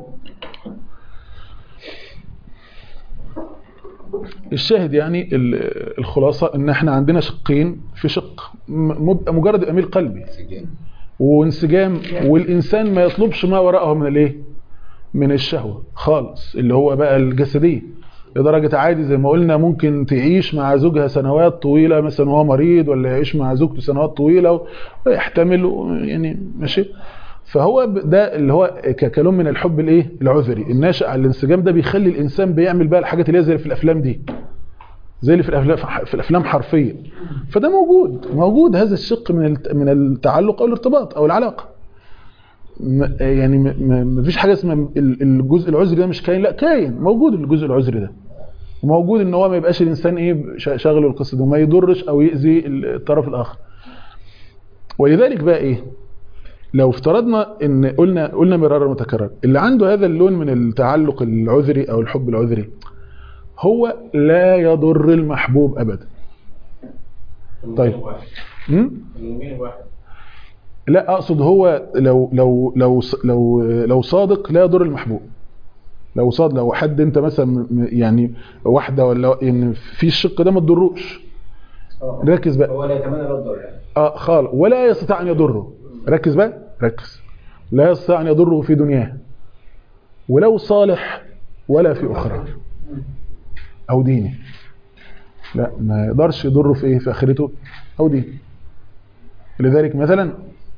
الشاهد يعني ال- الخلاصه ان احنا عندنا شقين في شق م- مب- مجرد اميل قلبي سجين وانسجام والانسان ما يطلبش ما وراءه من الايه من الشهوه خالص اللي هو بقى الجسديه لدرجه عادي زي ما قلنا ممكن تعيش مع زوجها سنوات طويله مثلا وهو مريض ولا يعيش مع زوجته سنوات طويله ويحتمل و- يعني ماشي فهو ب- ده اللي هو ك- كلام من الحب الايه العذري الناشئ على الانسجام ده بيخلي الانسان بيعمل بقى الحاجات اللي هي زي في الافلام دي زي اللي في الافلام في الافلام حرفيا فده موجود موجود هذا الشق من الت- من التعلق او الارتباط او العلاقه م- يعني م- م- مفيش حاجه اسمها ال- الجزء العذري ده مش كاين لا كاين موجود الجزء العذري ده وموجود ان هو ما يبقاش الانسان ايه شا- شاغله القصه دي وما يضرش او يأذي الطرف الاخر ولذلك بقى ايه لو افترضنا ان قلنا قلنا مرارا متكرر اللي عنده هذا اللون من التعلق العذري او الحب العذري هو لا يضر المحبوب ابدا طيب م? المؤمن واحد لا اقصد هو لو لو لو لو لو صادق لا يضر المحبوب لو صاد لو حد انت مثلا م- م- يعني واحده ولا ان في الشق ده ما تضروش اه ركز بقى هو لا يتمنى له الضر يعني اه خالص ولا يستطيع ان يضره ركز بقى ركز لا يستطيع ان يضره في دنياه ولو صالح ولا في اخرى او دينه لا ما يقدرش يضره في ايه في اخرته او دينه لذلك مثلا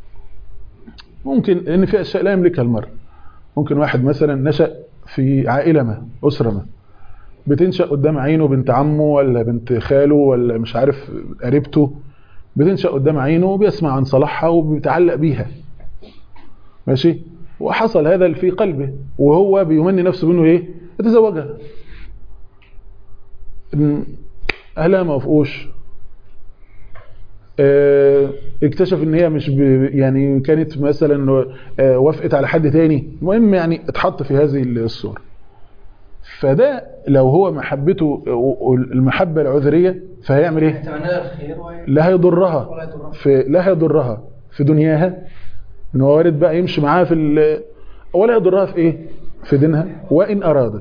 ممكن ان في اشياء لا يملكها المرء ممكن واحد مثلا نشأ في عائله ما اسره ما بتنشأ قدام عينه بنت عمه ولا بنت خاله ولا مش عارف قريبته بتنشأ قدام عينه وبيسمع عن صلاحها وبيتعلق بيها ماشي وحصل هذا في قلبه وهو بيمني نفسه بانه ايه يتزوجها م- اهلها ما وافقوش آه، اكتشف ان هي مش ب... يعني كانت مثلا آه، وافقت على حد تاني المهم يعني اتحط في هذه الصورة فده لو هو محبته المحبة العذرية فهيعمل ايه يتمنى لها الخير ولا لا هيضرها يضرها في لا هيضرها في دنياها ان هو وارد بقى يمشي معاها في ال... ولا يضرها في ايه في دينها وان ارادت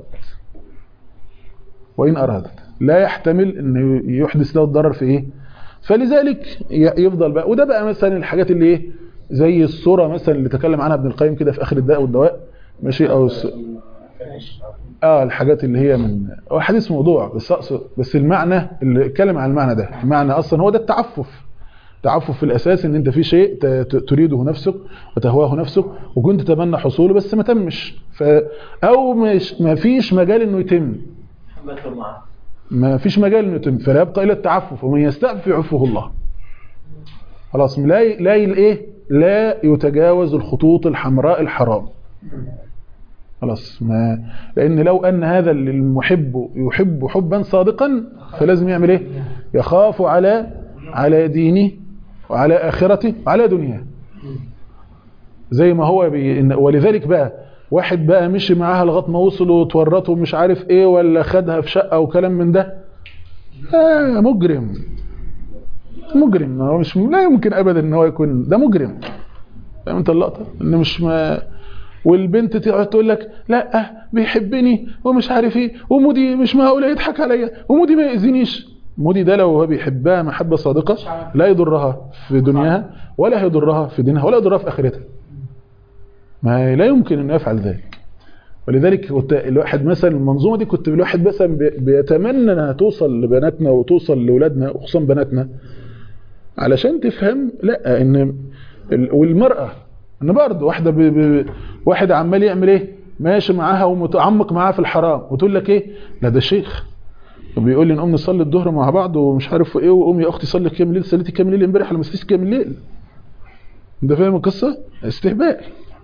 وان ارادت لا يحتمل ان يحدث له الضرر في ايه فلذلك ي- يفضل بقى وده بقى مثلا الحاجات اللي ايه زي الصوره مثلا اللي تكلم عنها ابن القيم كده في اخر الداء والدواء ماشي او الس... اه الحاجات اللي هي من هو حديث موضوع بس اقصد بس المعنى اللي اتكلم عن المعنى ده المعنى اصلا هو ده التعفف تعفف في الاساس ان انت في شيء ت- ت- تريده نفسك وتهواه نفسك وكنت تتمنى حصوله بس ما تمش ف او مش ما فيش مجال انه يتم بدخل معاه ما فيش مجال انه يتم فلا يبقى الا التعفف ومن يستعفف يعفه الله خلاص لا ي- لا ي- ايه لا يتجاوز الخطوط الحمراء الحرام خلاص ما لان لو ان هذا اللي المحب يحب حبا صادقا فلازم يعمل ايه يخاف على على دينه وعلى اخرته وعلى دنياه زي ما هو بي إن- ولذلك بقى واحد بقى مشي معاها لغايه ما وصلوا وتورطوا مش عارف ايه ولا خدها في شقه وكلام من ده آه مجرم مجرم ما هو مش لا يمكن ابدا ان هو يكون ده مجرم فاهم انت اللقطه ان مش ما والبنت تقعد تقول لك لا بيحبني ومش عارف ايه ومودي مش معقول يضحك عليا ومودي ما يأذينيش مودي ده لو هو بيحبها محبه صادقه لا يضرها في دنياها ولا هيضرها في دينها ولا يضرها في اخرتها ما لا يمكن انه يفعل ذلك ولذلك كنت الواحد مثلا المنظومه دي كنت الواحد مثلا بي- بيتمنى انها توصل لبناتنا وتوصل لاولادنا وخصوصا بناتنا علشان تفهم لا ان ال- والمراه ان برضه واحده ب... ب... واحد عمال يعمل ايه ماشي معاها ومتعمق معاها في الحرام وتقول لك ايه لا ده شيخ وبيقول لي نقوم نصلي الظهر مع بعض ومش عارف ايه وقوم يا اختي صلي كام الليل صليتي كام الليل امبارح ولا ما صليتيش كام الليل انت فاهم القصه استهبال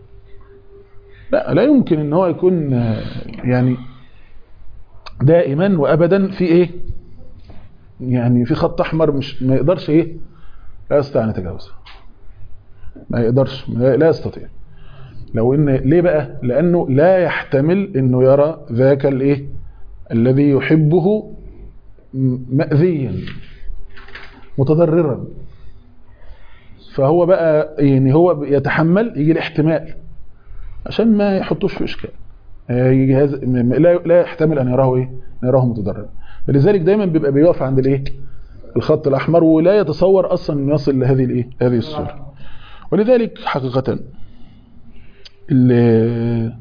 لا لا يمكن ان هو يكون آه، يعني دائما وابدا في ايه يعني في خط احمر مش ما يقدرش ايه لا يستطيع ان يتجاوزه ما يقدرش ما- لا يستطيع لو ان ليه بقى لانه لا يحتمل انه يرى ذاك الايه الذي يحبه م- مأذيا متضررا فهو بقى يعني هو يتحمل يجي الاحتمال عشان ما يحطوش في اشكال آه، يجي هذا م- م- لا لا يحتمل ان يراه ايه ان يراه متضررا فلذلك دايما بيبقى بيقف عند الايه الخط الاحمر ولا يتصور اصلا انه يصل لهذه الايه هذه الصوره ولذلك حقيقه ال-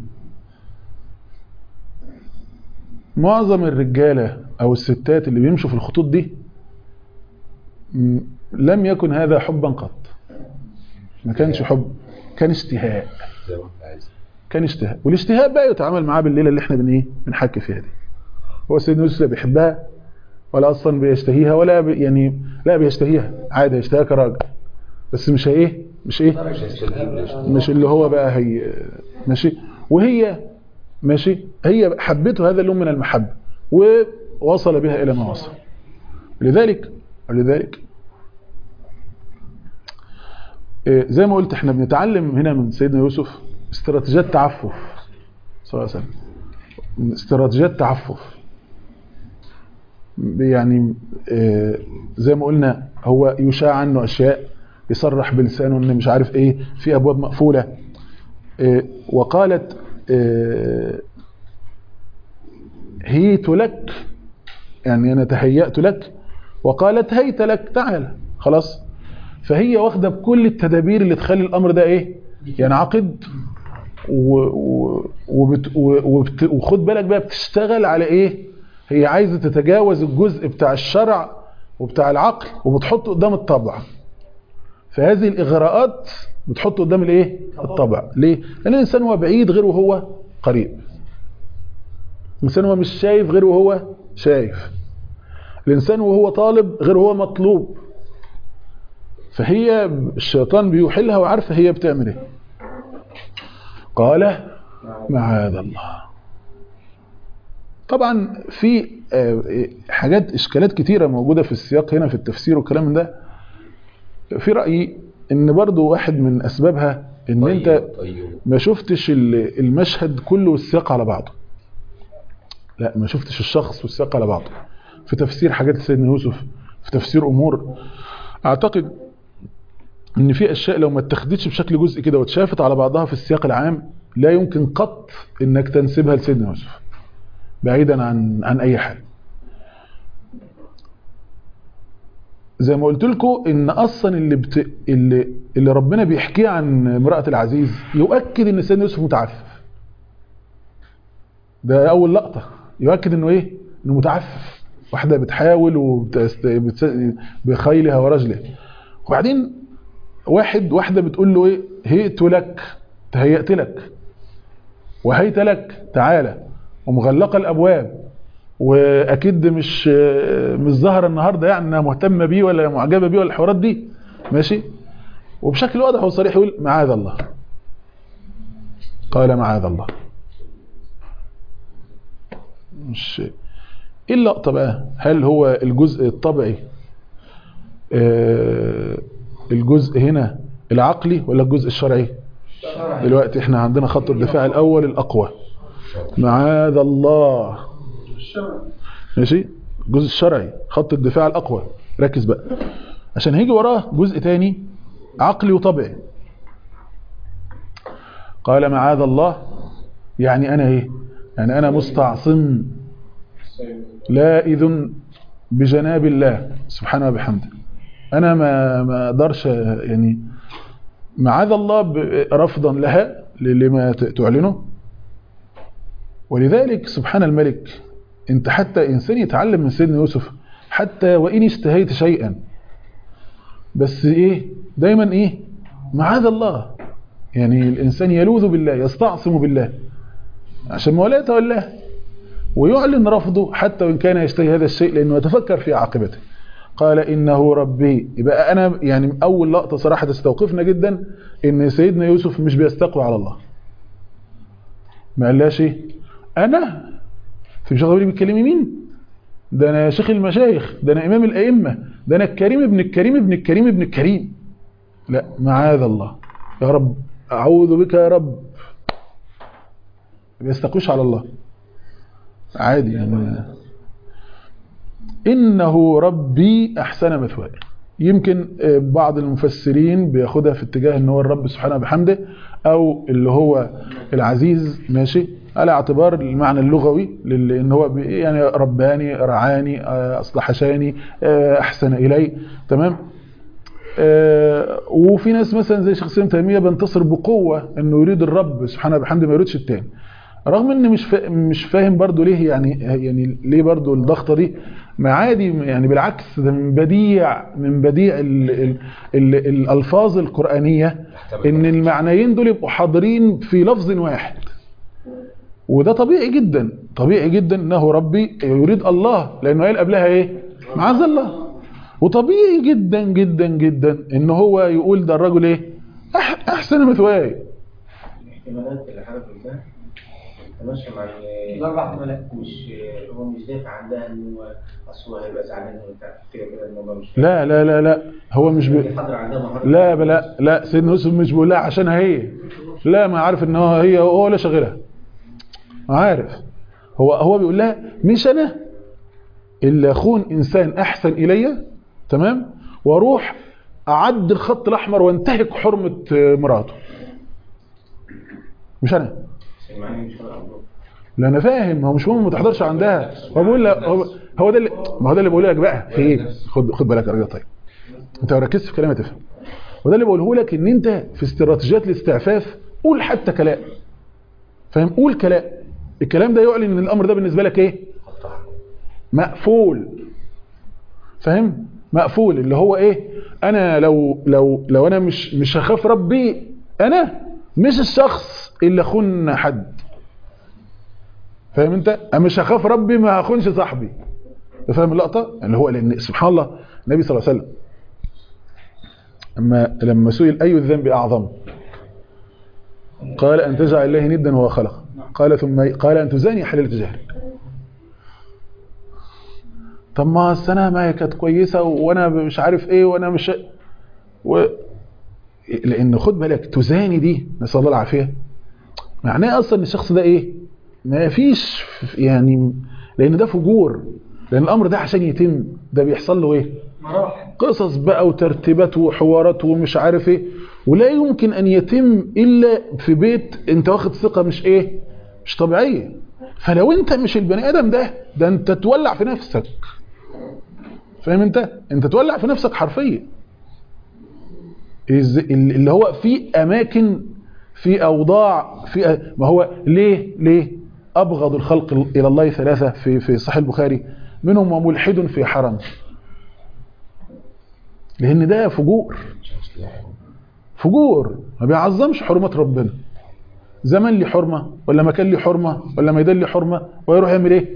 معظم الرجاله او الستات اللي بيمشوا في الخطوط دي م- لم يكن هذا حبا قط ما كانش حب كان اشتهاء زي ما انت عايز كان اشتهاء والاشتهاء بقى يتعامل معاه بالليله اللي احنا بن ايه بنحكي فيها دي هو سيدنا يوسف لا بيحبها ولا اصلا بيشتهيها ولا بي يعني لا بيشتهيها عادي يشتهيها كراجل بس مش ايه مش ايه مش اللي هو بقى هي ماشي وهي ماشي هي حبته هذا اللون من المحبة ووصل بها إلى ما وصل لذلك لذلك إيه، زي ما قلت احنا بنتعلم هنا من سيدنا يوسف استراتيجيات تعفف صلى الله عليه وسلم استراتيجيات تعفف يعني آه، زي ما قلنا هو يشاع عنه اشياء يصرح بلسانه ان مش عارف ايه في ابواب مقفوله آه، وقالت آه، هيت لك يعني انا تهيأت لك وقالت هيت لك تعال خلاص فهي واخده بكل التدابير اللي تخلي الامر ده ايه ينعقد و... و... وبت... و... وبت... وخد بالك بقى بتشتغل على ايه هي عايزه تتجاوز الجزء بتاع الشرع وبتاع العقل وبتحطه قدام الطبع فهذه الاغراءات بتحطه قدام الايه الطبع ليه لان الانسان هو بعيد غير وهو قريب الانسان هو مش شايف غير وهو شايف الانسان وهو طالب غير وهو مطلوب فهي الشيطان بيوحلها وعارفه هي بتعمل ايه قال معاذ الله طبعا في آه، حاجات اشكالات كتيره موجوده في السياق هنا في التفسير والكلام من ده في رايي ان برضو واحد من اسبابها ان انت طيب ما شفتش ال- المشهد كله والسياق على بعضه لا ما شفتش الشخص والسياق على بعضه في تفسير حاجات سيدنا يوسف في تفسير امور اعتقد ان في اشياء لو ما اتخذتش بشكل جزء كده واتشافت على بعضها في السياق العام لا يمكن قط انك تنسبها لسيدنا يوسف بعيدا عن عن اي حاجه زي ما قلت لكم ان اصلا اللي بت... اللي اللي ربنا بيحكيه عن امراه العزيز يؤكد ان سيدنا يوسف متعفف ده اول لقطه يؤكد انه ايه انه متعفف واحده بتحاول وبتست... بتس... بخيلها ورجلها وبعدين واحد واحده بتقول له ايه هيئت لك تهيأت لك وهيت لك تعالى ومغلقه الابواب واكيد مش مش ظاهره النهارده يعني انها مهتمه بيه ولا معجبه بيه ولا الحوارات دي ماشي وبشكل واضح وصريح يقول معاذ الله قال معاذ الله مش ايه اللقطه بقى هل هو الجزء الطبيعي آه، الجزء هنا العقلي ولا الجزء الشرعي دلوقتي احنا عندنا خط الدفاع الاول الاقوى معاذ الله ماشي الجزء الشرعي خط الدفاع الاقوى ركز بقى عشان هيجي وراه جزء تاني عقلي وطبيعي قال معاذ الله يعني انا ايه يعني انا مستعصم لا اذن بجناب الله سبحانه وبحمده انا ما ما اقدرش يعني معاذ الله ب- رفضا لها لما ت- تعلنه ولذلك سبحان الملك انت حتى انسان يتعلم من سيدنا يوسف حتى وان اشتهيت شيئا بس ايه دايما ايه معاذ الله يعني الانسان يلوذ بالله يستعصم بالله عشان ما ولا يتولاه ويعلن رفضه حتى وان كان يشتهي هذا الشيء لانه يتفكر في عاقبته قال انه ربي يبقى انا يعني اول لقطه صراحه تستوقفنا جدا ان سيدنا يوسف مش بيستقوى على الله ما قالهاش ايه انا في مش غيري بيتكلمي مين ده انا شيخ المشايخ ده انا امام الائمه ده انا الكريم ابن الكريم ابن الكريم ابن الكريم لا معاذ الله يا رب اعوذ بك يا رب ما بيستقوش على الله عادي يعني إنه ربي أحسن مثواي يمكن آه، بعض المفسرين بياخدها في اتجاه ان هو الرب سبحانه بحمده او اللي هو العزيز ماشي على اعتبار المعنى اللغوي لل- ان هو بي- يعني رباني رعاني آه، اصلحشاني آه، احسن الي تمام آه، وفي ناس مثلا زي شيخ سليم تيميه بينتصر بقوه انه يريد الرب سبحانه بحمده ما يريدش التاني رغم ان مش فا- مش فاهم برضو ليه يعني يعني ليه برضو الضغطه دي ما عادي يعني بالعكس ده من بديع من بديع ال ال ال الالفاظ القرانيه ان المعنيين دول يبقوا حاضرين في لفظ واحد وده طبيعي جدا طبيعي جدا انه ربي يريد الله لانه قال قبلها ايه معاذ الله وطبيعي جدا جدا جدا ان هو يقول ده الرجل ايه أح احسن مثواي الاحتمالات اللي حضرتك قلتها تمشي مع ال- الاربع احتمالات مش هو مش دافع عندها انه اصل هو هيبقى زعلان وبتاع كده كده الموضوع مش لا لا لا لا هو مش ب... حاضر عندها مهارة لا لا لا سيدنا يوسف مش بيقول لها عشانها هي لا ما عارف ان هو هي هو ولا شاغلها عارف هو هو بيقول لها مش انا اللي اخون انسان احسن الي تمام واروح اعدي الخط الاحمر وانتهك حرمه مراته مش انا سمعني مش فاهم أمره. لا انا فاهم هو مش مهم ما تحضرش عندها هو بيقول لك هو, هو ده اللي ما هو ده اللي بقول لك بقى في ايه خد خد بالك يا راجل طيب انت لو ركزت في كلامي تفهم وده اللي بقوله لك ان انت في استراتيجيات الاستعفاف قول حتى كلام فاهم قول كلام الكلام ده يعلن ان الامر ده بالنسبه لك ايه مقفول فاهم مقفول اللي هو ايه انا لو لو لو انا مش مش هخاف ربي انا مش الشخص اللي اخون حد فاهم انت انا مش هخاف ربي ما هخونش صاحبي أنت فاهم اللقطه اللي هو لان سبحان الله النبي صلى الله عليه وسلم اما لما سئل اي الذنب اعظم قال ان تجعل الله ندا وهو خلق قال ثم قال ان تزاني حلال جهلك طب ما السنه ما هي كانت كويسه وانا مش عارف ايه وانا مش و... لان خد بالك تزاني دي نسال الله العافيه معناه اصلا ان الشخص ده ايه ما فيش يعني لان ده فجور لان الامر ده عشان يتم ده بيحصل له ايه مراحل قصص بقى وترتيبات وحوارات ومش عارف ايه ولا يمكن ان يتم الا في بيت انت واخد ثقه مش ايه مش طبيعيه فلو انت مش البني ادم ده ده انت تولع في نفسك فاهم انت انت تولع في نفسك حرفيا إز- اللي هو في اماكن في اوضاع في ما هو ليه ليه ابغض الخلق الى الله ثلاثه في في صحيح البخاري منهم وملحد في حرم لان ده فجور فجور ما بيعظمش حرمات ربنا زمان لي حرمه ولا مكان لي حرمه ولا ميدان لي حرمه ويروح يعمل ايه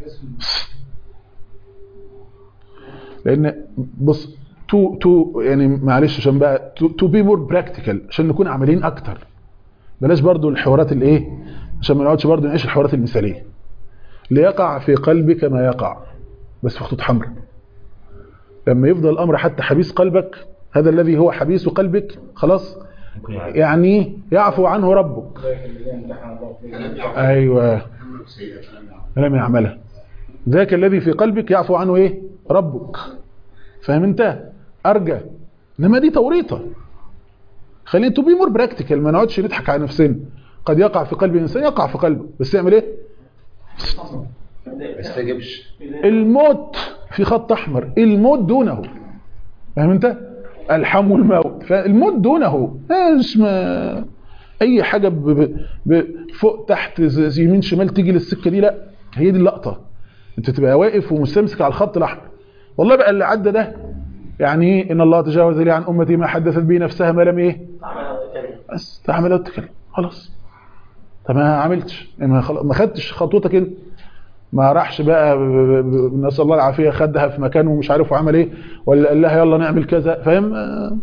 لان بص تو تو يعني معلش عشان بقى تو بي مور براكتيكال عشان نكون عمليين اكتر بلاش برضو الحوارات الايه عشان ما نقعدش برضو نعيش الحوارات المثاليه ليقع في قلبك ما يقع بس في خطوط حمراء لما يفضل الامر حتى حبيس قلبك هذا الذي هو حبيس قلبك خلاص يعني يعفو عنه ربك ايوه لم يعملها ذاك الذي في قلبك يعفو عنه ايه ربك فاهم انت ارجى انما دي توريطه خلينا تو بي مور براكتيكال ما نقعدش نضحك على نفسنا قد يقع في قلب الانسان يقع في قلبه بس يعمل ايه ما يستجبش الموت في خط احمر الموت دونه فاهم انت الحم الموت فالموت دونه مش ما اي حاجه ب... ب... ب... فوق تحت ز- ز- يمين شمال تيجي للسكه دي لا هي دي اللقطه انت تبقى واقف ومستمسك على الخط الاحمر والله بقى اللي عدى ده يعني ايه ان الله تجاوز لي عن امتي ما حدثت به نفسها ما لم ايه بس تعمل وتتكلم خلاص طب ما عملتش ما خل- ما خدتش خطوتك انت ما راحش بقى ب- ب- ب- نسال الله العافيه خدها في مكان ومش عارف وعمل ايه ولا قال لها يلا نعمل كذا فاهم آه.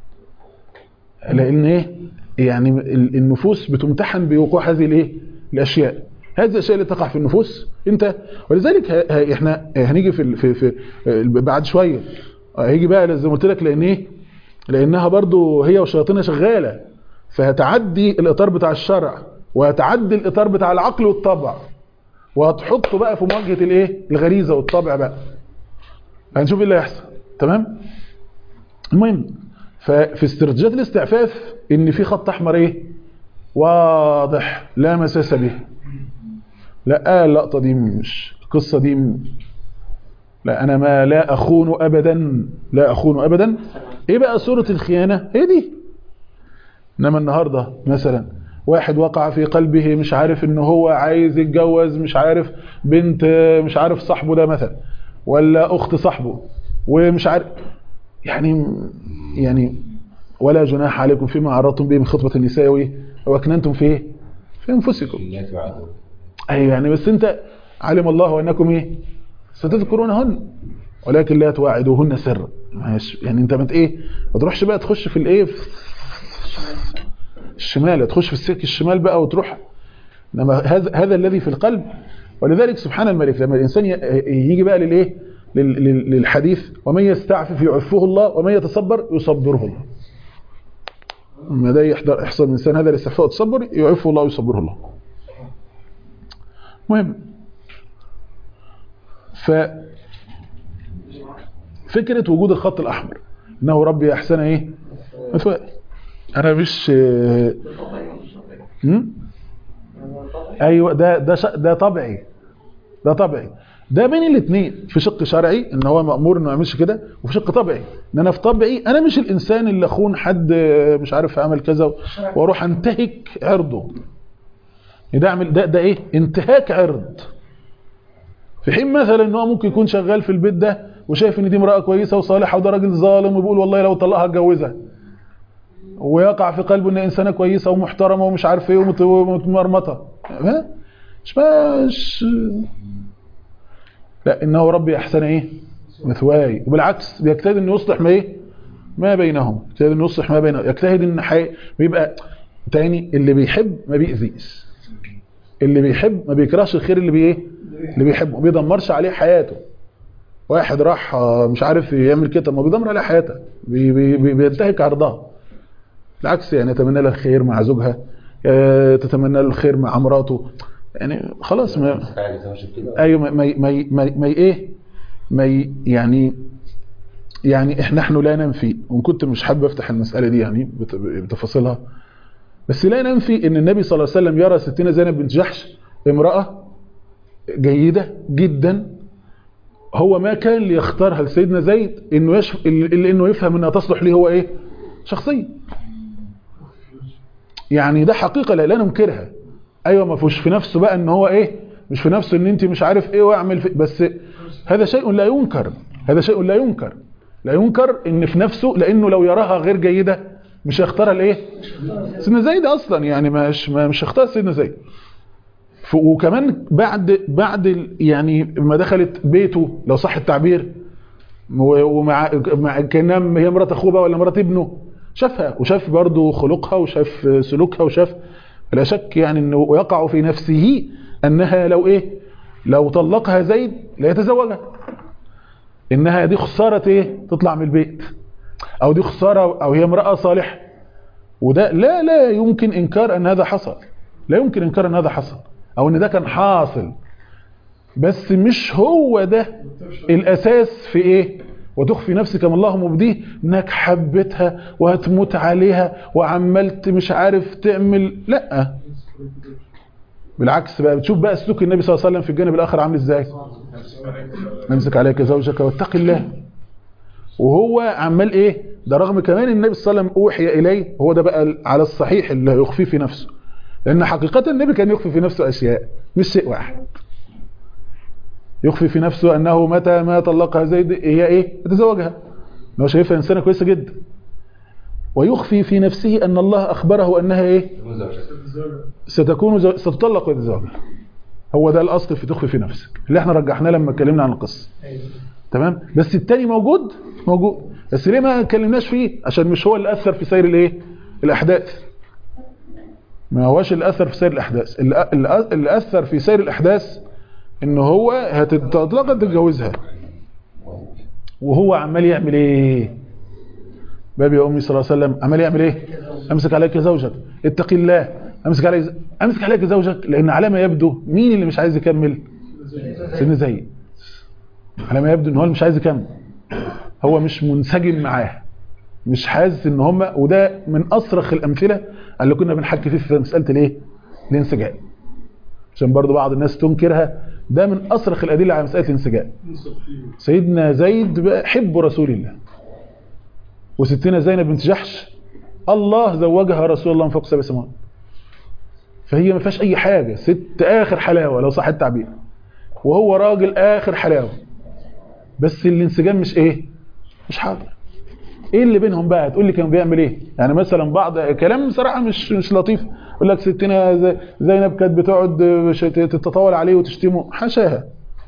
لان ايه يعني ال- النفوس بتمتحن بوقوع هذه الايه الاشياء هذه الاشياء اللي تقع في النفوس انت ولذلك ه- ه- احنا هنيجي في ال- في, في بعد شويه هيجي بقى زي ما قلت لك لان ايه لانها برضو هي وشياطينها شغاله فهتعدي الاطار بتاع الشرع وهتعدي الاطار بتاع العقل والطبع وهتحطه بقى في مواجهه الايه الغريزه والطبع بقى هنشوف ايه اللي هيحصل تمام المهم ففي استراتيجيات الاستعفاف ان في خط احمر ايه واضح لا مساس به لا اللقطه دي مش القصه دي م- لا انا ما لا اخون ابدا لا اخون ابدا ايه بقى صوره الخيانه هي دي انما النهارده مثلا واحد وقع في قلبه مش عارف ان هو عايز يتجوز مش عارف بنت مش عارف صاحبه ده مثلا ولا اخت صاحبه ومش عارف يعني يعني ولا جناح عليكم فيما عرضتم به من خطبه النساء وايه واكننتم في ايه في انفسكم لا توعدوا ايوه يعني بس انت علم الله انكم ايه ستذكرونهن ولكن لا تواعدوهن سرا ماشي يعني انت ما ت- ايه ما تروحش بقى تخش في الايه الشمال تخش في السلك الشمال بقى وتروح انما هذا هذا الذي في القلب ولذلك سبحان الملك لما الانسان ي- يجي بقى للايه لل- لل- للحديث ومن يستعفف يعفه الله ومن يتصبر يصبره الله لما ده يحضر يحصل من الانسان هذا الاستعفاف والتصبر يعفه الله ويصبره الله مهم ف فكرة وجود الخط الأحمر إنه ربي أحسن إيه مثواه أنا مش هم؟ أيوة ده ده ش- ده طبيعي ده طبيعي ده بين الاثنين في شق شرعي ان هو مامور انه ما يعملش كده وفي شق طبيعي ان انا في طبيعي انا مش الانسان اللي اخون حد مش عارف عمل كذا واروح انتهك عرضه ده اعمل ده ده ايه انتهاك عرض في حين مثلا ان هو ممكن يكون شغال في البيت ده وشايف ان دي امراه كويسه وصالحه وده راجل ظالم وبيقول والله لو طلقها اتجوزها ويقع في قلبه ان انسانه كويسه ومحترمه ومش عارف ايه ومت- ومتمرمطه ها؟ مش مش لا انه ربي احسن ايه مثواي وبالعكس بيجتهد انه يصلح ما ايه ما بينهم يجتهد انه يصلح ما بينهم يجتهد ان حي... بيبقى تاني اللي بيحب ما بيأذيش اللي بيحب ما بيكرهش الخير اللي بيه اللي بيحبه ما بيدمرش عليه حياته واحد راح آه، مش عارف يعمل كده ما بيدمر عليه حياتها بي بي بي بينتهك عرضها بالعكس يعني يتمنى لها الخير مع زوجها آه، تتمنى له الخير مع مراته يعني خلاص ما قاعد يتمشى كده ايوه ما ما ما ما, ما ايه ما ي- يعني يعني احنا نحن لا ننفي وان كنت مش حابب افتح المساله دي يعني بت- بتفاصيلها بس لا ننفي ان النبي صلى الله عليه وسلم يرى ستنا زينب بنت جحش امراه جيده جدا هو ما كان ليختارها لسيدنا زيد انه يشف... الا انه يفهم انها تصلح ليه هو ايه شخصيه يعني ده حقيقه لا, لا ننكرها ايوه ما فيهوش في نفسه بقى ان هو ايه مش في نفسه ان انت مش عارف ايه واعمل في بس هذا شيء لا ينكر هذا شيء لا ينكر لا ينكر ان في نفسه لانه لو يراها غير جيده مش هيختارها لايه سيدنا زيد اصلا يعني مش ما- مش هيختار سيدنا زيد ف- وكمان بعد بعد ال- يعني ما دخلت بيته لو صح التعبير و- ومع مع كانها هي مرات اخوه بقى ولا مرات ابنه شافها وشاف برضه خلقها وشاف سلوكها وشاف لا شك يعني انه يقع في نفسه انها لو ايه لو طلقها زيد لا يتزوجها انها دي خساره ايه تطلع من البيت او دي خساره او هي امراه صالحه وده لا لا يمكن انكار ان هذا حصل لا يمكن انكار ان هذا حصل او ان ده كان حاصل بس مش هو ده الاساس في ايه وتخفي نفسك ما الله مبديه انك حبيتها وهتموت عليها وعملت مش عارف تعمل لا بالعكس بقى بتشوف بقى سلوك النبي صلى الله عليه وسلم في الجانب الاخر عامل ازاي امسك عليك زوجك واتق الله وهو عمال ايه ده رغم كمان النبي صلى الله عليه وسلم اوحي اليه هو ده بقى على الصحيح اللي يخفيه في نفسه لان حقيقه النبي كان يخفي في نفسه اشياء مش شيء واحد يخفي في نفسه انه متى ما طلقها زيد هي ايه يتزوجها هو شايفها انسانه كويسه جدا ويخفي في نفسه ان الله اخبره انها ايه ستكون زو... ستطلق ويتزوجها هو ده الاصل في تخفي في نفسك اللي احنا رجحناه لما اتكلمنا عن القصه تمام بس التاني موجود موجود بس ليه ما اتكلمناش فيه عشان مش هو اللي اثر في سير الايه الاحداث ما هوش اللي اثر في سير الاحداث اللي, اللي اللي اثر في سير الاحداث ان هو هتطلق تتجوزها وهو عمال يعمل ايه بابي يا امي صلى الله عليه وسلم عمال يعمل ايه امسك عليك زوجك اتقي الله امسك عليك امسك عليك زوجك لان على ما يبدو مين اللي مش عايز يكمل سيدنا زيد على ما يبدو ان هو اللي مش عايز يكمل هو مش منسجم معاه مش حاسس ان هم وده من اصرخ الامثله اللي كنا بنحكي فيه في مساله الايه الانسجام عشان برضو بعض الناس تنكرها ده من اصرخ الادله على مساله الانسجام سيدنا زيد بقى حب رسول الله وستنا زينب بنت جحش الله زوجها رسول الله من فوق سبع سماوات فهي ما فيهاش اي حاجه ست اخر حلاوه لو صح التعبير وهو راجل اخر حلاوه بس الانسجام مش ايه مش حاضر ايه اللي بينهم بقى تقول لي كان بيعمل ايه يعني مثلا بعض كلام صراحه مش مش لطيف يقول لك ستنا زي- زينب كانت بتقعد ش- تتطاول عليه وتشتمه حاشاها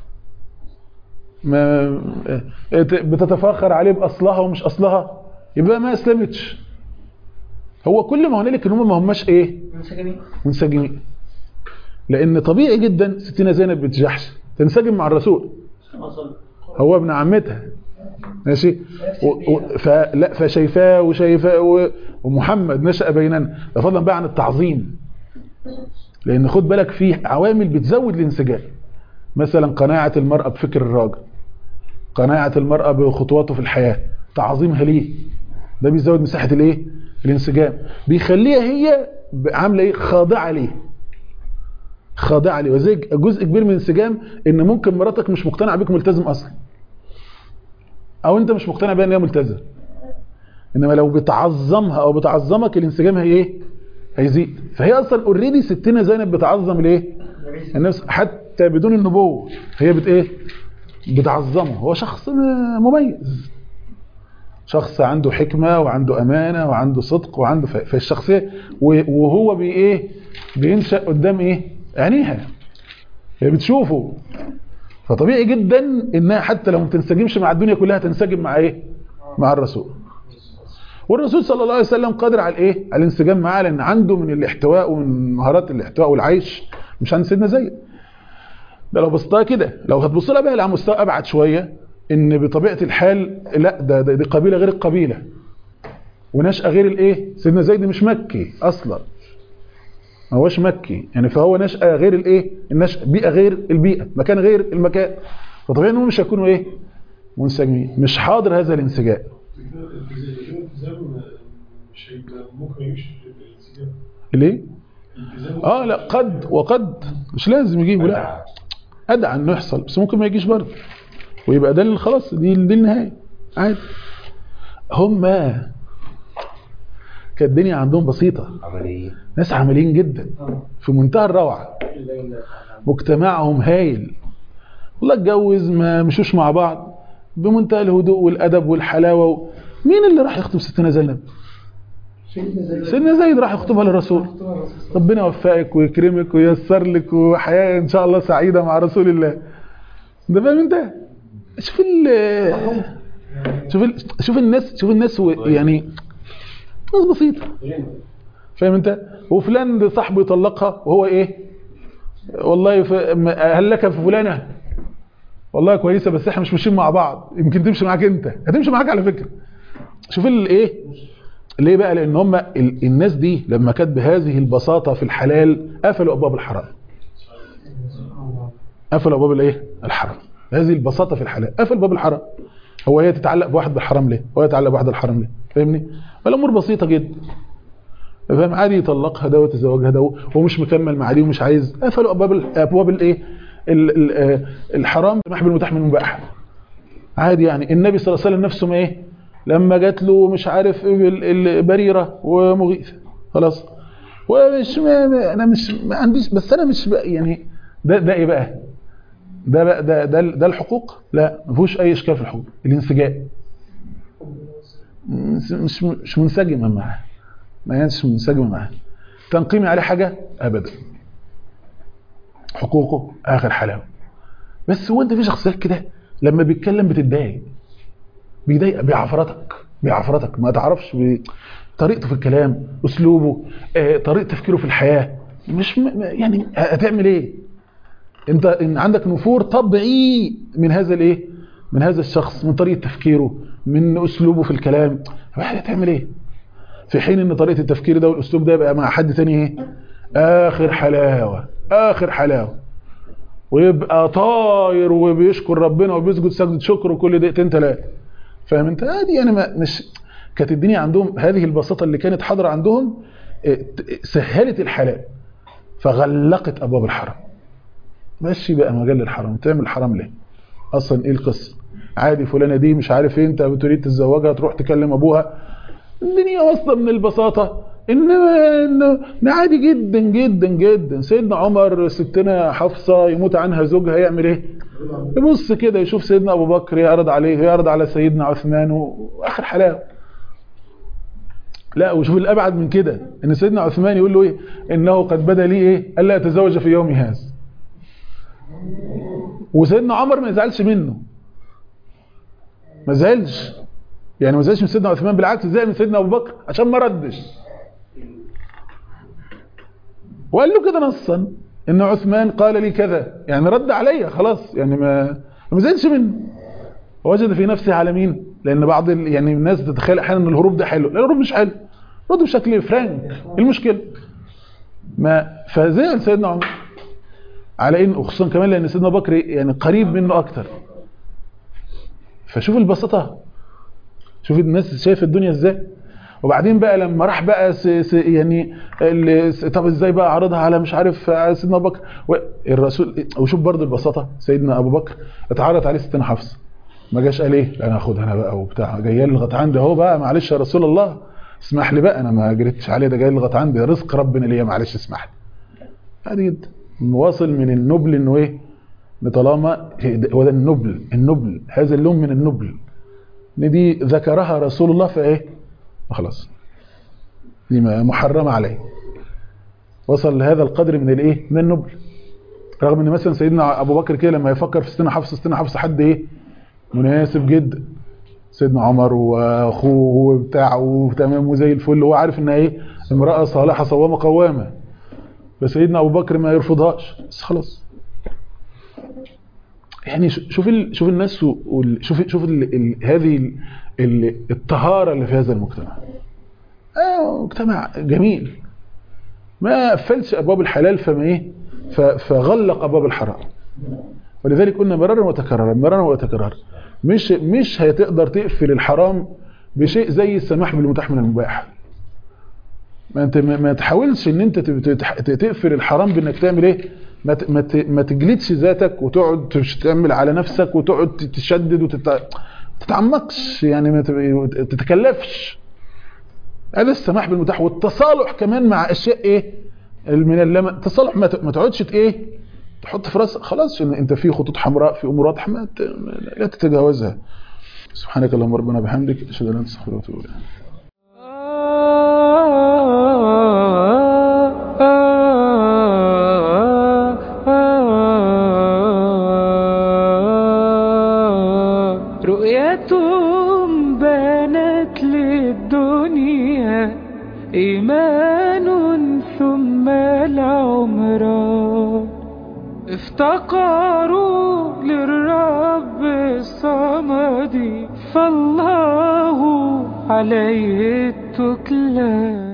ما بتتفاخر عليه باصلها ومش اصلها يبقى ما اسلمتش هو كل ما هنالك ان هم ما هماش ايه منسجمين منسجمين لان طبيعي جدا ستنا زينب بنت جحش تنسجم مع الرسول هو ابن عمتها ماشي و... و... فلا فشايفاه وشايفاه و... ومحمد نشأ بيننا ده فضلا بقى عن التعظيم لان خد بالك في عوامل بتزود الانسجام مثلا قناعة المرأة بفكر الراجل قناعة المرأة بخطواته في الحياة تعظيمها ليه ده بيزود مساحة الايه الانسجام بيخليها هي عاملة ايه خاضعة ليه خاضعة ليه وزي جزء كبير من الانسجام ان ممكن مراتك مش مقتنعة بيك ملتزم اصلا او انت مش مقتنع بيها ان هي ملتزم انما لو بتعظمها او بتعظمك الانسجام هي ايه هيزيد فهي اصلا اوريدي ستنا زينب بتعظم الايه النفس حتى بدون النبوه هي بت ايه بتعظمه هو شخص مميز شخص عنده حكمه وعنده امانه وعنده صدق وعنده ف- فالشخصيه و- وهو بي ايه بينشا قدام ايه عينيها هي بتشوفه فطبيعي جدا انها حتى لو ما تنسجمش مع الدنيا كلها تنسجم مع ايه مع الرسول والرسول صلى الله عليه وسلم قادر على الايه على الانسجام معاه لان عنده من الاحتواء ومن مهارات الاحتواء والعيش مش عند سيدنا زيد ده لو بصيتها كده لو هتبص لها بقى على مستوى ابعد شويه ان بطبيعه الحال لا ده, ده دي قبيله غير القبيله ونشأة غير الايه سيدنا زيد مش مكي اصلا ما هوش مكي يعني فهو نشأة غير الايه النشأة بيئة غير البيئة مكان غير المكان فطبيعي انهم مش هيكونوا ايه منسجمين مش حاضر هذا الانسجام الالتزام مش هيبقى ممكن ما يجيش الانسجام ليه الالتزام اه لا قد وقد مش لازم يجيبوا لا ادعى انه يحصل بس ممكن ما يجيش برضه ويبقى ده اللي خلاص دي دي النهايه عادي هم كانت الدنيا عندهم بسيطه عملية ناس عمليين جدا في منتهى الروعه مجتمعهم هايل والله اتجوز ما مشوش مع بعض بمنتهى الهدوء والادب والحلاوه و... مين اللي راح يخطب ستنا زينب سيدنا زيد راح يخطبها للرسول ربنا يوفقك ويكرمك وييسر لك وحياه ان شاء الله سعيده مع رسول الله ده فاهم انت شوف ال شوف ال شوف الناس شوف الناس و- يعني ناس بسيطه فاهم انت وفلان ده صاحبه يطلقها وهو ايه والله ف... م- هل لك في فلانه والله كويسه بس احنا مش ماشيين مع بعض يمكن تمشي معاك انت هتمشي معاك على فكره شوف الايه ليه بقى لان هم ال- الناس دي لما كانت بهذه البساطه في الحلال قفلوا ابواب الحرام قفلوا ابواب الايه الحرام هذه البساطه في الحلال قفل باب الحرام هو هي تتعلق بواحد بالحرام ليه هو يتعلق بواحد بالحرام ليه فاهمني الامور بسيطه جدا فاهم عادي يطلقها ده ويتزوجها ده وهو مش مكمل مع دي ومش عايز قفلوا ابواب ال- ابواب الايه ال- ال- آه، الحرام سماح بالمتاح من المباح عادي يعني النبي صلى الله عليه وسلم نفسه ما ايه لما جات له مش عارف إيه ال- ال- بريره ومغيث خلاص ومش ما ما- انا مش ما عنديش بس انا مش بقى يعني ده ده ايه بقى ده بقى ده ده, ده الحقوق لا ما فيهوش اي اشكال في الحقوق الانسجام مش مش مش منسجمه معاه ما ينسش منسجمه معاه تنقيمي عليه حاجه ابدا حقوقه اخر حلاوه بس هو انت في شخصيات كده لما بيتكلم بتتضايق بيضايق بيعفرتك بيعفرتك ما تعرفش بي... طريقته في الكلام اسلوبه آه، طريقه تفكيره في الحياه مش م... يعني هتعمل ايه انت ان عندك نفور طبيعي من هذا الايه من هذا الشخص من طريقه تفكيره من اسلوبه في الكلام واحد هتعمل ايه في حين ان طريقه التفكير ده والاسلوب ده يبقى مع حد تاني ايه اخر حلاوه اخر حلاوه ويبقى طاير وبيشكر ربنا وبيسجد سجدة شكر وكل دقيقتين ثلاثه فاهم انت هذه يعني ما مش كانت الدنيا عندهم هذه البساطه اللي كانت حاضره عندهم اه، ت- سهلت الحلال فغلقت ابواب الحرام ماشي بقى مجال الحرام تعمل الحرام ليه اصلا ايه القصه عادي فلانه دي مش عارف ايه انت بتريد تتزوجها تروح تكلم ابوها الدنيا واصله من البساطه انما انه ده عادي جدا جدا جدا سيدنا عمر ستنا حفصه يموت عنها زوجها يعمل ايه يبص كده يشوف سيدنا ابو بكر يعرض عليه يعرض على سيدنا عثمان واخر حلاوه لا وشوف الابعد من كده ان سيدنا عثمان يقول له ايه انه قد بدا لي ايه الا اتزوج في يومي هذا وسيدنا عمر ما يزعلش منه ما زعلش يعني ما زعلش من سيدنا عثمان بالعكس زعل من سيدنا ابو بكر عشان ما ردش وقال له كده نصا ان عثمان قال لي كذا يعني رد عليا خلاص يعني ما ما زعلش منه وجد في نفسه على مين لان بعض ال... يعني الناس تتخيل احيانا ان الهروب ده حلو لا الهروب مش حلو رد بشكل فرانك ايه المشكله ما فزعل سيدنا عمر على ان وخصوصا كمان لان سيدنا بكر يعني قريب منه اكتر فشوف البساطه شوف الناس شايفه الدنيا ازاي وبعدين بقى لما راح بقى س س يعني ال- س- طب ازاي بقى عرضها على مش عارف على سيدنا ابو بكر و- الرسول وشوف برضه البساطه سيدنا ابو بكر اتعرض عليه ستنا حفصه ما جاش قال ايه لا انا هاخدها انا بقى وبتاع جايه لي لغايه عندي اهو بقى معلش يا رسول الله اسمح لي بقى انا ما جريتش عليه ده جاي لي لغايه عندي رزق ربنا ليا معلش اسمح لي عادي جدا واصل من النبل انه ايه إن طالما هو ده النبل النبل هذا اللون من النبل ان دي ذكرها رسول الله فايه خلاص دي ما- محرمه عليه وصل لهذا القدر من الايه من النبل رغم ان مثلا سيدنا ابو بكر كده لما يفكر في ستنا حفصه ستنا حفصه حد ايه مناسب جدا سيدنا عمر واخوه وبتاع وتمام وزي الفل وهو عارف انها ايه امراه صالحه صوامه قوامه فسيدنا ابو بكر ما يرفضهاش بس خلاص يعني ش- شوف ال... شوف الناس وال... شوف شوف ال... ال... هذه ال... ال... الطهاره اللي في هذا المجتمع آه مجتمع جميل ما قفلش ابواب الحلال فما ايه ف... فغلق ابواب الحرام ولذلك قلنا مرارا وتكرارا مرارا وتكرارا مش مش هتقدر تقفل الحرام بشيء زي السماح بالمتاح من المباح ما انت ما ما تحاولش ان انت تب- تتح- تقفل الحرام بانك تعمل ايه ما ت- ما ت- ما تجلدش ذاتك وتقعد تش- تعمل على نفسك وتقعد تشدد وتت تتعمقش يعني ما تب- تتكلفش هذا السماح بالمتاح والتصالح كمان مع اشياء ايه من اللي التصالح ما ت- ما تقعدش ت- ايه تحط في راسك خلاص إن انت في خطوط حمراء في امور واضحه ما ت- لا تتجاوزها سبحانك اللهم ربنا بحمدك اشهد ان لا اله الا انت استغفرك واتوب اليك رؤيتهم بانت للدنيا إيمان ثم العمران افتقروا للرب الصمد فالله عليه التكلان